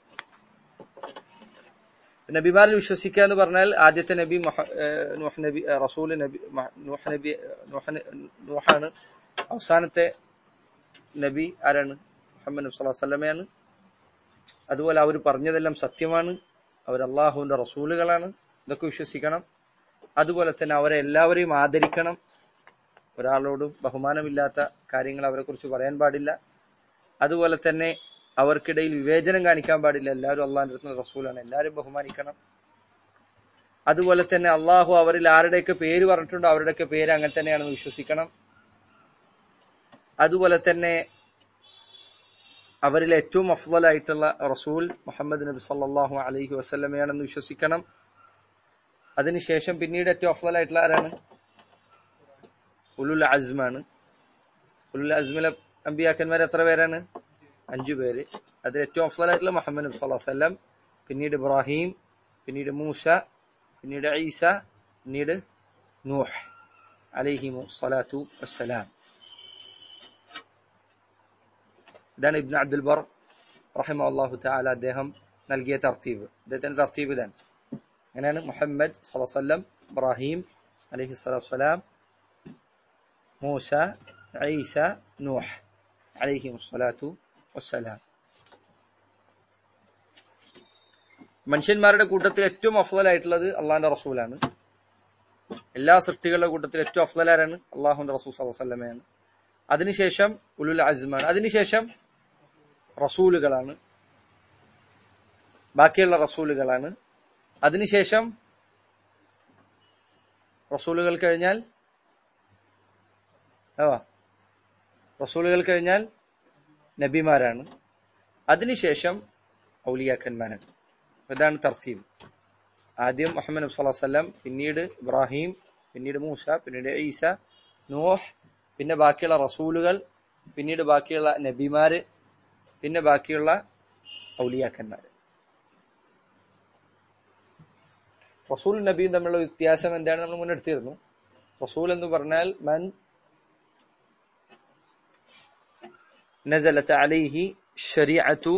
നബിമാരിൽ വിശ്വസിക്കുക എന്ന് പറഞ്ഞാൽ ആദ്യത്തെ നബി മഹ- ഏഹ് നൂഹ് നബി ഏഹ് റസൂല് നബി മഹ- നൂഹ് നബി നൂഹ് ന- നൂഹാണ് അവസാനത്തെ നബി ആരാണ് മുഹമ്മദ് നബി സ്വല്ലല്ലാഹു അലൈഹി വസല്ലമയാണ് അതുപോലെ അവർ പറഞ്ഞതെല്ലാം സത്യമാണ് അവർ അള്ളാഹുവിന്റെ റസൂലുകളാണ് ഇതൊക്കെ വിശ്വസിക്കണം അതുപോലെ തന്നെ അവരെ എല്ലാവരെയും ആദരിക്കണം ഒരാളോടും ബഹുമാനമില്ലാത്ത കാര്യങ്ങൾ അവരെ കുറിച്ച് പറയാൻ പാടില്ല അതുപോലെ തന്നെ അവർക്കിടയിൽ വിവേചനം കാണിക്കാൻ പാടില്ല എല്ലാവരും അള്ളാഹിന്റെ അടുത്ത് റസൂലാണ് എല്ലാവരും ബഹുമാനിക്കണം അതുപോലെ തന്നെ അള്ളാഹു അവരിൽ ആരുടെയൊക്കെ പേര് പറഞ്ഞിട്ടുണ്ടോ അവരുടെയൊക്കെ പേര് അങ്ങനെ തന്നെയാണെന്ന് വിശ്വസിക്കണം അതുപോലെ തന്നെ അവരിൽ ഏറ്റവും അഫ്ലായിട്ടുള്ള റസൂൽ മുഹമ്മദ് നബി സല്ലല്ലാഹു അലൈഹി വസല്ലമയാണെന്ന് വിശ്വസിക്കണം അതിനുശേഷം പിന്നീട് ഏറ്റവും അഫ്ലായിട്ടുള്ള ആരാണ് ഉലുൽ അസ്മാണ് ഉലുൽ അസ്മിലെ അമ്പിയാക്കന്മാർ എത്ര പേരാണ് അഞ്ചു പേര് അതിൽ ഏറ്റവും അഫ്ലായിട്ടുള്ള മുഹമ്മദ് നബി സല്ലല്ലാഹു അലൈഹി വസല്ലം പിന്നീട് ഇബ്രാഹിം പിന്നീട് മൂസ പിന്നീട് ഈസ പിന്നീട് നൂഹ് അലൈഹിമു സ്വലാത്തു വസ്സലാം ഇതാണ് ഇബ്നു അബ്ദുൽ ബർ റഹിമ അള്ളാഹു താല അദ്ദേഹം നൽകിയ തർത്തീബ് അദ്ദേഹത്തിന്റെ തർത്തീബ് ഇതാണ് അങ്ങനെയാണ് മുഹമ്മദ് സലഹ്സല്ലം ഇബ്രാഹിം അലഹി സ്വലാം മൂസ ഈസ നൂഹ് അലൈഹി സ്വലാത്തു വസ്സലാം മനുഷ്യന്മാരുടെ കൂട്ടത്തിൽ ഏറ്റവും അഫ്ലായിട്ടുള്ളത് അള്ളാഹിന്റെ റസൂലാണ് എല്ലാ സൃഷ്ടികളുടെ കൂട്ടത്തിൽ ഏറ്റവും അഫ്ലാരാണ് അള്ളാഹുന്റെ റസൂൽ സലഹ്സല്ലമയാണ് അതിനുശേഷം ഉലുൽ അസ്മാണ് അതിനുശേഷം റസൂലുകളാണ് ബാക്കിയുള്ള റസൂലുകളാണ് അതിനുശേഷം റസൂലുകൾ കഴിഞ്ഞാൽ ആ റസൂലുകൾ കഴിഞ്ഞാൽ നബിമാരാണ് അതിനുശേഷം ഔലിയാക്കന്മാരാണ് ഇതാണ് തർത്തീബ് ആദ്യം മുഹമ്മദ് നബി സ്വല്ലല്ലാഹു അലൈഹി വസല്ലം പിന്നീട് ഇബ്രാഹിം പിന്നീട് മൂസ പിന്നീട് ഈസ നൂഹ് പിന്നെ ബാക്കിയുള്ള റസൂലുകൾ പിന്നീട് ബാക്കിയുള്ള നബിമാര് പിന്നെ ബാക്കിയുള്ള ഔലിയാക്കന്മാര് റസൂൽ നബിയും തമ്മിലുള്ള വ്യത്യാസം എന്താണ് നമ്മൾ മുന്നെടുത്തിരുന്നു റസൂൽ എന്ന് പറഞ്ഞാൽ മൻ നസലത്ത് അലൈഹി ഷരീഅത്തു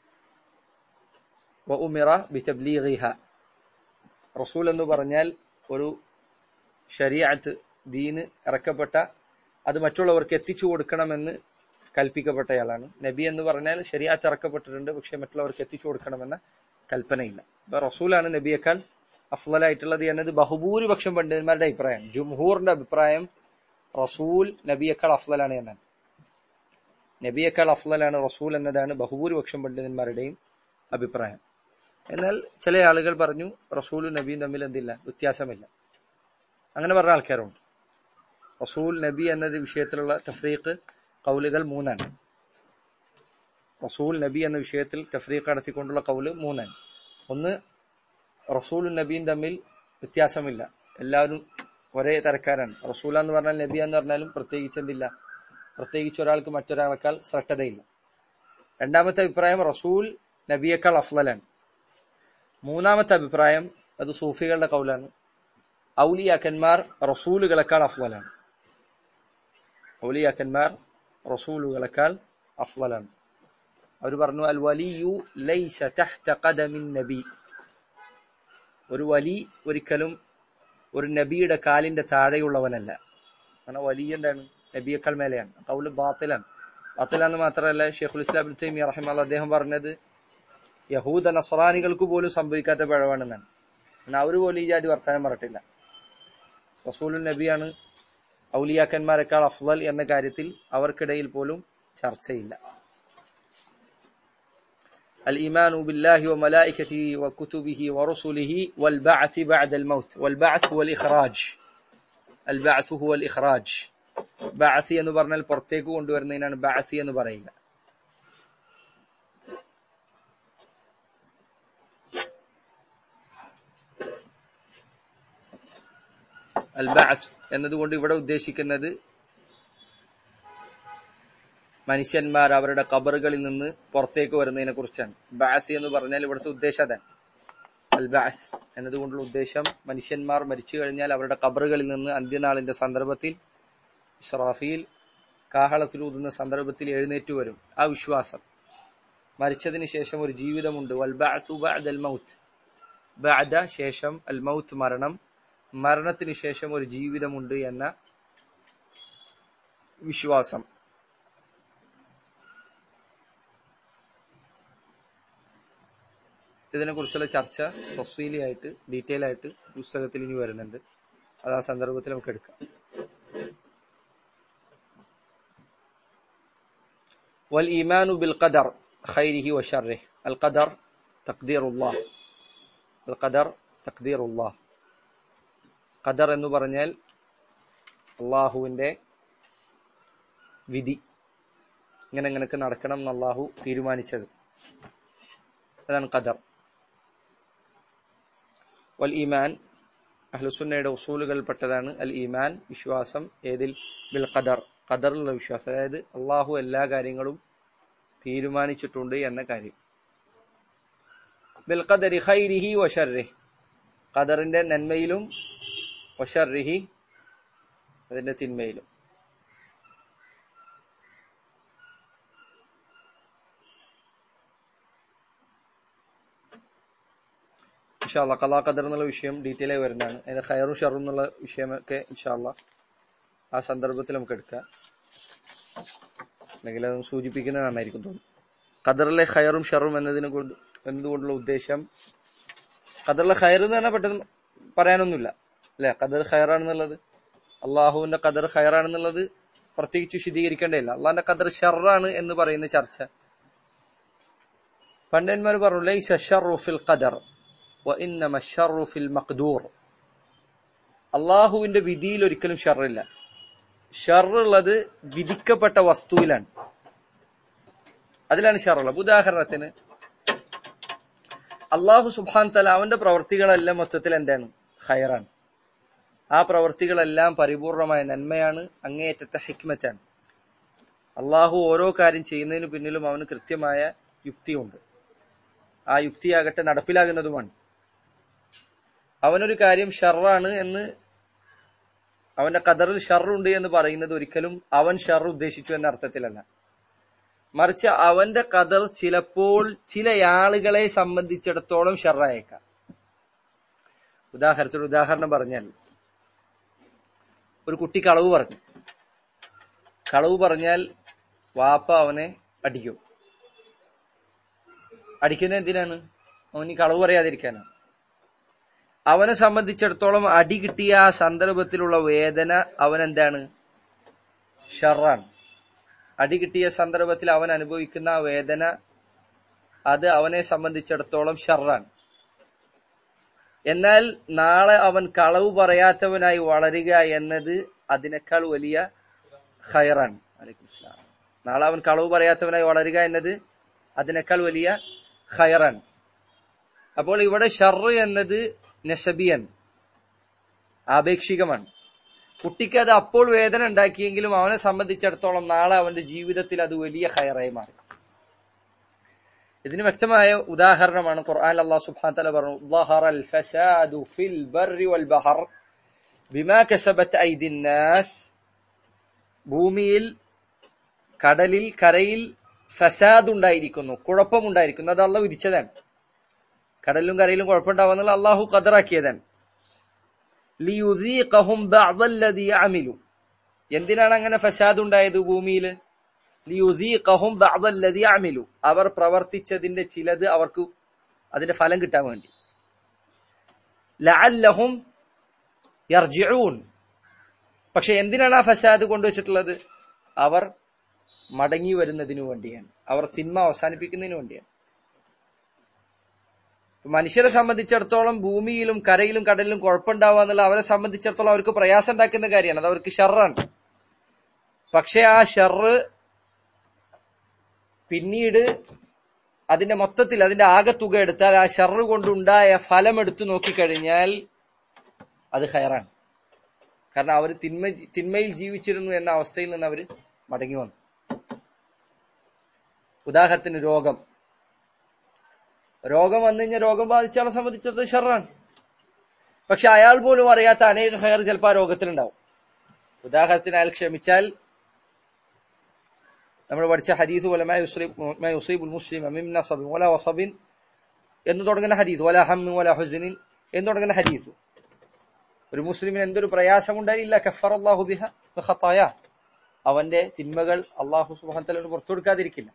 വഉമിറ ബിതബ്ലീഗിഹ റസൂൽ എന്ന് പറഞ്ഞാൽ ഒരു ഷരീഅത്ത് ദീന് ഇറക്കപ്പെട്ട അത് മറ്റുള്ളവർക്ക് എത്തിച്ചു കൊടുക്കണമെന്ന് കൽപ്പിക്കപ്പെട്ടയാളാണ് നബി എന്ന് പറഞ്ഞാൽ ശരിയാത്ത് ഇറക്കപ്പെട്ടിട്ടുണ്ട് പക്ഷെ മറ്റുള്ളവർക്ക് എത്തിച്ചു കൊടുക്കണമെന്ന കൽപ്പനയില്ല അപ്പൊ റസൂലാണ് നബിയേക്കാൾ അഫ്ലായിട്ടുള്ളത് എന്നത് ബഹുഭൂരിപക്ഷം പണ്ഡിതന്മാരുടെ അഭിപ്രായം ജുംഹൂറിന്റെ അഭിപ്രായം റസൂൽ നബിയേക്കാൾ അഫ്ലലാണ് എന്നാണ് നബിയേക്കാൾ അഫ്ലലാണ് റസൂൽ എന്നതാണ് ബഹുഭൂരിപക്ഷം പണ്ഡിതന്മാരുടെയും അഭിപ്രായം എന്നാൽ ചില ആളുകൾ പറഞ്ഞു റസൂലും നബിയും തമ്മിൽ എന്തില്ല വ്യത്യാസമില്ല അങ്ങനെ പറഞ്ഞ ആൾക്കാരുണ്ട് റസൂൽ നബി എന്നത് വിഷയത്തിലുള്ള തഫ്രീഖ് കൗലുകൾ മൂന്നാണ് റസൂൽ നബി എന്ന വിഷയത്തിൽ തഫ്രീഖ് നടത്തിക്കൊണ്ടുള്ള കൗല് മൂന്നാണ് ഒന്ന് റസൂലും നബിയും തമ്മിൽ വ്യത്യാസമില്ല എല്ലാവരും ഒരേ തരക്കാരാണ് റസൂല എന്ന് പറഞ്ഞാൽ നബി എന്ന് പറഞ്ഞാലും പ്രത്യേകിച്ച് എന്തില്ല പ്രത്യേകിച്ച് ഒരാൾക്ക് മറ്റൊരാളെക്കാൾ ശ്രദ്ധതയില്ല രണ്ടാമത്തെ അഭിപ്രായം റസൂൽ നബിയേക്കാൾ അഫ്ലലാണ് മൂന്നാമത്തെ അഭിപ്രായം അത് സൂഫികളുടെ കൗലാണ് ഔലിയാക്കന്മാർ റസൂലുകളെക്കാൾ അഫ്ലലാണ് ഔലിയാക്കന്മാർ റസൂലുകളെക്കാൾ അഫ്ലലാണ് അവർ പറഞ്ഞു അൽ വലിയു ലൈസ തഹ്ത ഖദമിൻ നബി ഒരു വലി ഒരിക്കലും ഒരു നബിയുടെ കാലിന്റെ താഴെയുള്ളവനല്ല കാരണം വലിയ എന്താണ് നബിയേക്കാൾ മേലെയാണ് കൗല് ബാത്തിലാണ് ബാത്തിലാന്ന് മാത്രമല്ല ഷെയ്ഖുൽ ഇസ്ലാം ഇബ്നു തൈമിയ റഹിമഹുല്ലാ അദ്ദേഹം പറഞ്ഞത് യഹൂദ നസ്രാനികൾക്ക് പോലും സംഭവിക്കാത്ത പിഴവാണെന്നാണ് എന്നാൽ അവർ പോലും ഈ ജാതി വർത്തമാനം പറഞ്ഞിട്ടില്ല റസൂലുൻ നബിയാണ് ഔലിയാക്കന്മാരെക്കാൾ അഫ്ലൽ എന്ന കാര്യത്തിൽ അവർക്കിടയിൽ പോലും ചർച്ചയില്ല الإيمان بالله وملائكته وكتبه ورسله والبعث بعد الموت والبعث هو الإخراج البعث هو الإخراج بعث എന്ന് പറഞ്ഞാൽ പുറത്തേക്ക് കൊണ്ടുവരുന്നതിനാണ് ബാഅസി എന്ന് പറയുക അൽ ബഅസ് എന്നതുകൊണ്ട് ഇവിടെ ഉദ്ദേശിക്കുന്നത് മനുഷ്യന്മാർ അവരുടെ കബറുകളിൽ നിന്ന് പുറത്തേക്ക് വരുന്നതിനെ കുറിച്ചാണ് ബാസ് എന്ന് പറഞ്ഞാൽ ഇവിടുത്തെ ഉദ്ദേശം അതാണ് അൽ ബാസ് എന്നതുകൊണ്ടുള്ള ഉദ്ദേശം മനുഷ്യന്മാർ മരിച്ചു കഴിഞ്ഞാൽ അവരുടെ കബറുകളിൽ നിന്ന് അന്ത്യനാളിന്റെ സന്ദർഭത്തിൽ ഇസ്രാഫീൽ കാഹളത്തിലൂതുന്ന സന്ദർഭത്തിൽ എഴുന്നേറ്റു വരും ആ വിശ്വാസം മരിച്ചതിന് ശേഷം ഒരു ജീവിതമുണ്ട് വൽ ബഅ്സു ബഅദൽ മൗത്ത് ബഅദ ശേഷം അൽ മൗത്ത് മരണം മരണത്തിന് ശേഷം ഒരു ജീവിതമുണ്ട് എന്ന വിശ്വാസം ഇതിനെക്കുറിച്ചുള്ള ചർച്ച തഫ്സീലിയായിട്ട് ഡീറ്റെയിൽ ആയിട്ട് പുസ്തകത്തിൽ ഇനി വരുന്നുണ്ട് അത് ആ സന്ദർഭത്തിൽ നമുക്ക് എടുക്കാം والإيمان بالقدر خيره وشره القدر تقدير الله القدر تقدير الله ഖദർ എന്ന് പറഞ്ഞാൽ അള്ളാഹുവിന്റെ വിധി ഇങ്ങനെ ഇങ്ങനൊക്കെ നടക്കണം എന്ന് അള്ളാഹു തീരുമാനിച്ചത് അതാണ് ഖദർ വൽ ഈമാൻ അഹ്ലുസുന്നയുടെ ഉസൂലുകൾപ്പെട്ടതാണ് അൽ ഈമാൻ വിശ്വാസം ഏതിൽ ബിൽ ഖദർ ഖദറിലുള്ള വിശ്വാസം അതായത് അള്ളാഹു എല്ലാ കാര്യങ്ങളും തീരുമാനിച്ചിട്ടുണ്ട് എന്ന കാര്യം ബിൽ ഖദരി ഖൈരിഹി വശർരിഹി ഖദറിന്റെ നന്മയിലും വശർരിഹി അതിന്റെ തിന്മയിലും ഇൻഷാല്ല കലാ ഖദർ എന്നുള്ള വിഷയം ഡീറ്റെയിൽ ആയി വരുന്നതാണ് അതിന്റെ ഖയറും ഷറും എന്നുള്ള വിഷയമൊക്കെ ഇൻഷാല്ല ആ സന്ദർഭത്തിൽ നമുക്ക് എടുക്കാം അല്ലെങ്കിൽ അത് സൂചിപ്പിക്കുന്നത് നന്നായിരിക്കും തോന്നുന്നു ഖദറിലെ ഖയറും ഷറും എന്നതിനെ കൊണ്ട് എന്നതുകൊണ്ടുള്ള ഉദ്ദേശം ഖദറിലെ ഖയർ എന്ന് പറഞ്ഞാൽ പെട്ടെന്ന് പറയാനൊന്നുമില്ല അല്ലെ ഖദർ ഖയറാണെന്നുള്ളത് അള്ളാഹുവിന്റെ ഖദർ ഖയറാണെന്നുള്ളത് പ്രത്യേകിച്ച് വിശദീകരിക്കേണ്ടതില്ല അള്ളാഹിന്റെ ഖദർ ഷറാണ് എന്ന് പറയുന്ന ചർച്ച പണ്ഡന്മാർ പറഞ്ഞു ലൈസ ഷർറു ഫിൽ ഖദർ വഇന്നമ ഷർറു ഫിൽ മഖ്ദൂർ അള്ളാഹുവിന്റെ വിധിയിൽ ഒരിക്കലും ഷറില്ല ഷറുള്ളത് വിധിക്കപ്പെട്ട വസ്തുവിലാണ് അതിലാണ് ഷറുള്ളത് ഉദാഹരണത്തിന് അള്ളാഹു സുബാൻ തല അവന്റെ പ്രവർത്തികളെല്ലാം മൊത്തത്തിൽ എന്താണ് ഹയറാണ് ആ പ്രവർത്തികളെല്ലാം പരിപൂർണമായ നന്മയാണ് അങ്ങേയറ്റത്തെ ഹിക്മറ്റാണ് അള്ളാഹു ഓരോ കാര്യം ചെയ്യുന്നതിന് പിന്നിലും അവന് കൃത്യമായ യുക്തിയുണ്ട് ആ യുക്തിയാകട്ടെ നടപ്പിലാകുന്നതുമാണ് അവനൊരു കാര്യം ഷർറാണ് എന്ന് അവന്റെ കദറിൽ ഷറുണ്ട് എന്ന് പറയുന്നത് ഒരിക്കലും അവൻ ഷർ ഉദ്ദേശിച്ചു എന്ന അർത്ഥത്തിലല്ല മറിച്ച് അവന്റെ കദർ ചിലപ്പോൾ ചില ആളുകളെ സംബന്ധിച്ചിടത്തോളം ഷറായേക്കാം ഉദാഹരണത്തിന് ഉദാഹരണം പറഞ്ഞാൽ ഒരു കുട്ടി കളവ് പറഞ്ഞു കളവ് പറഞ്ഞാൽ വാപ്പ അവനെ അടിക്കും അടിക്കുന്നത് എന്തിനാണ് അവന് കളവ് പറയാതിരിക്കാനാണ് അവനെ സംബന്ധിച്ചിടത്തോളം അടി കിട്ടിയ ആ സന്ദർഭത്തിലുള്ള വേദന അവൻ എന്താണ് ഷറാണ് അടി കിട്ടിയ സന്ദർഭത്തിൽ അവൻ അനുഭവിക്കുന്ന ആ വേദന അത് അവനെ സംബന്ധിച്ചിടത്തോളം ഷറാണ് എന്നാൽ നാളെ അവൻ കളവ് പറയാത്തവനായി വളരുക എന്നത് അതിനേക്കാൾ വലിയ ഖൈറാണ് നാളെ അവൻ കളവ് പറയാത്തവനായി വളരുക എന്നത് അതിനേക്കാൾ വലിയ ഖൈറാണ് അപ്പോൾ ഇവിടെ ഷർറ് എന്നത് നസബിയൻ ആപേക്ഷികമാണ് കുട്ടിക്ക് അത് അപ്പോൾ വേദന ഉണ്ടാക്കിയെങ്കിലും അവനെ സംബന്ധിച്ചിടത്തോളം നാളെ അവന്റെ ജീവിതത്തിൽ അത് വലിയ ഹയറായി മാറി ഇതിന് വ്യക്തമായ ഉദാഹരണമാണ് ഖുർആൻ അല്ലാഹു സുബ്ഹാനഹു തആല പറഞ്ഞു ظهر الفساد في البر والبحر بما كسبت ايدي الناس ഭൂമിയിൽ കടലിൽ കരയിൽ ഫസാദ് ഉണ്ടായിരിക്കുന്നു കുഴപ്പമുണ്ടായിരിക്കുന്നു അത് അള്ളാഹ് വിധിച്ചതാണ് കടലിലും കരയിലും കുഴപ്പമുണ്ടാവുന്നുള്ള അള്ളാഹു ഖദറാക്കിയതാണ് ലിയുദീഖഹും ബഅദല്ലദീ അമിലു എന്തിനാണ് അങ്ങനെ ഫസാദ് ഉണ്ടായത് ഭൂമിയിൽ ലിയുദീഖഹും ബഅദല്ലദീ അമിലു അവർ പ്രവർത്തിച്ചതിന്റെ ചിലത് അവർക്ക് അതിന്റെ ഫലം കിട്ടാൻ വേണ്ടി ലഅല്ലഹും യർജിഊൻ പക്ഷെ എന്തിനാണ് ആ ഫസാദ് കൊണ്ടുവച്ചിട്ടുള്ളത് അവർ മടങ്ങി വരുന്നതിനു വേണ്ടിയാണ് അവർ തിന്മ അവസാനിപ്പിക്കുന്നതിന് വേണ്ടിയാണ് മനുഷ്യരെ സംബന്ധിച്ചിടത്തോളം ഭൂമിയിലും കരയിലും കടലിലും കുഴപ്പമുണ്ടാവുക എന്നുള്ള അവരെ സംബന്ധിച്ചിടത്തോളം അവർക്ക് പ്രയാസം ഉണ്ടാക്കുന്ന കാര്യമാണ് അത് അവർക്ക് ഷെറാണ് പക്ഷെ ആ ഷെറ് പിന്നീട് അതിന്റെ മൊത്തത്തിൽ അതിന്റെ ആകെ തുക എടുത്താൽ ആ ഷെറ് കൊണ്ടുണ്ടായ ഫലം എടുത്തു നോക്കിക്കഴിഞ്ഞാൽ അത് ഹയറാണ് കാരണം അവർ തിന്മ തിന്മയിൽ ജീവിച്ചിരുന്നു എന്ന അവസ്ഥയിൽ നിന്ന് അവർ മടങ്ങി വന്നു ഉദാഹരണത്തിന് രോഗം രോഗം വന്നു കഴിഞ്ഞാൽ രോഗം ബാധിച്ച ആളെ സംബന്ധിച്ചിടത്തോളം ഷെറാണ് പക്ഷെ അയാൾ പോലും അറിയാത്ത അനേക ഹയർ ചിലപ്പോൾ ആ രോഗത്തിലുണ്ടാവും ഉദാഹരണത്തിന് അയാൾ ക്ഷമിച്ചാൽ നമ്മൾ പഠിച്ച ഹദീസ് പോലെ യുസീബുൽ മുസ്ലിം മിൻ നസബിൻ വല വസബിൻ എന്ന് തുടങ്ങുന്ന ഹദീസ് വല ഹമ്മിൻ വല ഹുസനിൻ എന്ന് തുടങ്ങുന്ന ഹദീസ് ഒരു മുസ്ലിമിന് എന്തൊരു പ്രയാസമുണ്ടായില്ല കഫർ അള്ളാഹു ബിഹ ഖത്തായ അവന്റെ തിന്മകൾ അള്ളാഹു സുബാന്തലോട് പുറത്തു കൊടുക്കാതിരിക്കില്ല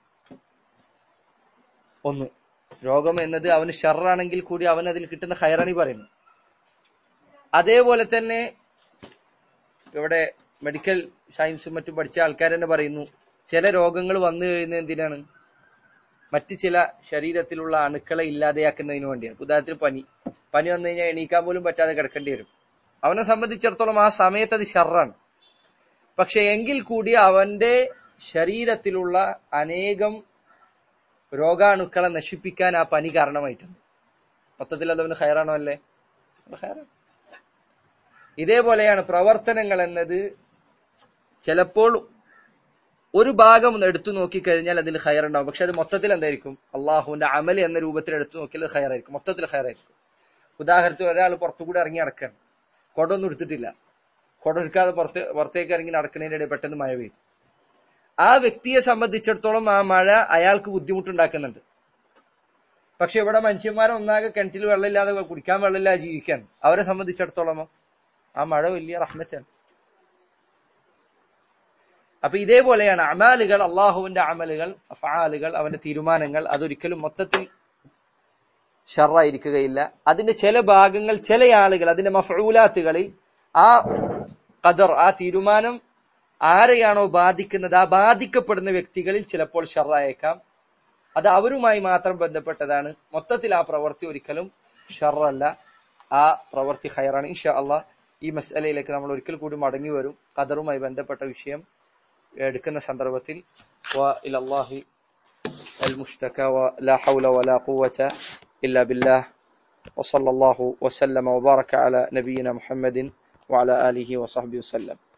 ഒന്ന് രോഗം എന്നത് അവന് ഷറാണെങ്കിൽ കൂടി അവൻ അതിൽ കിട്ടുന്ന ഹൈറാണി പറയുന്നു അതേപോലെ തന്നെ ഇവിടെ മെഡിക്കൽ സയൻസും മറ്റും പഠിച്ച ആൾക്കാർ തന്നെ പറയുന്നു ചില രോഗങ്ങൾ വന്നു കഴിയുന്നത് എന്തിനാണ് മറ്റ് ചില ശരീരത്തിലുള്ള അണുക്കളെ ഇല്ലാതെയാക്കുന്നതിന് വേണ്ടിയാണ് ഉദാഹരണത്തിന് പനി പനി വന്നു കഴിഞ്ഞാൽ എണീക്കാൻ പോലും പറ്റാതെ കിടക്കേണ്ടി വരും അവനെ സംബന്ധിച്ചിടത്തോളം ആ സമയത്ത് അത് ഷറാണ് പക്ഷെ എങ്കിൽ കൂടി അവന്റെ ശരീരത്തിലുള്ള അനേകം രോഗാണുക്കളെ നശിപ്പിക്കാൻ ആ പനി കാരണമായിട്ടുണ്ട് മൊത്തത്തിൽ അതവന് ഹയറാണോ അല്ലേ ഹയറാണ് ഇതേപോലെയാണ് പ്രവർത്തനങ്ങൾ എന്നത് ചിലപ്പോൾ ഒരു ഭാഗം എടുത്തു നോക്കിക്കഴിഞ്ഞാൽ അതിൽ ഹയർ ഉണ്ടാവും പക്ഷെ അത് മൊത്തത്തിൽ എന്തായിരിക്കും അള്ളാഹുവിന്റെ അമൽ എന്ന രൂപത്തിൽ എടുത്തു നോക്കിയാൽ അത് ഹയറായിരിക്കും മൊത്തത്തിൽ ഹയറായിരിക്കും ഉദാഹരണത്തിന് ഒരാൾ പുറത്തുകൂടെ ഇറങ്ങി നടക്കുകയാണ് കൊടൊന്നും എടുത്തിട്ടില്ല കൊട എടുക്കാതെ പുറത്ത് പുറത്തേക്ക് ഇറങ്ങി നടക്കുന്നതിനിടെ പെട്ടെന്ന് മഴ പെയ്തു ആ വ്യക്തിയെ സംബന്ധിച്ചിടത്തോളം ആ മഴ അയാൾക്ക് ബുദ്ധിമുട്ടുണ്ടാക്കുന്നുണ്ട് പക്ഷെ ഇവിടെ മനുഷ്യന്മാരെ ഒന്നാകെ കിണറ്റിൽ വെള്ളമില്ലാതെ കുടിക്കാൻ വെള്ളമില്ലാതെ ജീവിക്കാൻ അവരെ സംബന്ധിച്ചിടത്തോളമോ ആ മഴ വലിയ റഹ്മത്താണ് അപ്പൊ ഇതേപോലെയാണ് അമാലുകൾ അള്ളാഹുവിന്റെ അമലുകൾ അഫാലുകൾ അവന്റെ തീരുമാനങ്ങൾ അതൊരിക്കലും മൊത്തത്തിൽ ഷറായിരിക്കുകയില്ല അതിന്റെ ചില ഭാഗങ്ങൾ ചില ആളുകൾ അതിന്റെ മഫൂലാത്തുകളിൽ ആ ഖദർ ആ തീരുമാനം ആരെയാണോ ബാധിക്കുന്നത് ആ ബാധിക്കപ്പെടുന്ന വ്യക്തികളിൽ ചിലപ്പോൾ ഷറായേക്കാം അത് അവരുമായി മാത്രം ബന്ധപ്പെട്ടതാണ് മൊത്തത്തിൽ ആ പ്രവൃത്തി ഒരിക്കലും ഷറല്ല ആ പ്രവൃത്തി ഹയറാണ് ഇൻഷാ അള്ളാഹ് ഈ മസലയിലേക്ക് നമ്മൾ ഒരിക്കൽ കൂടി മടങ്ങി വരും ഖദറുമായി ബന്ധപ്പെട്ട വിഷയം എടുക്കുന്ന സന്ദർഭത്തിൽ وإلى الله المشتكى ولا حول ولا قوة إلا بالله وصلى الله وسلم وبارك على نبينا محمد وعلى آله وصحبه وسلم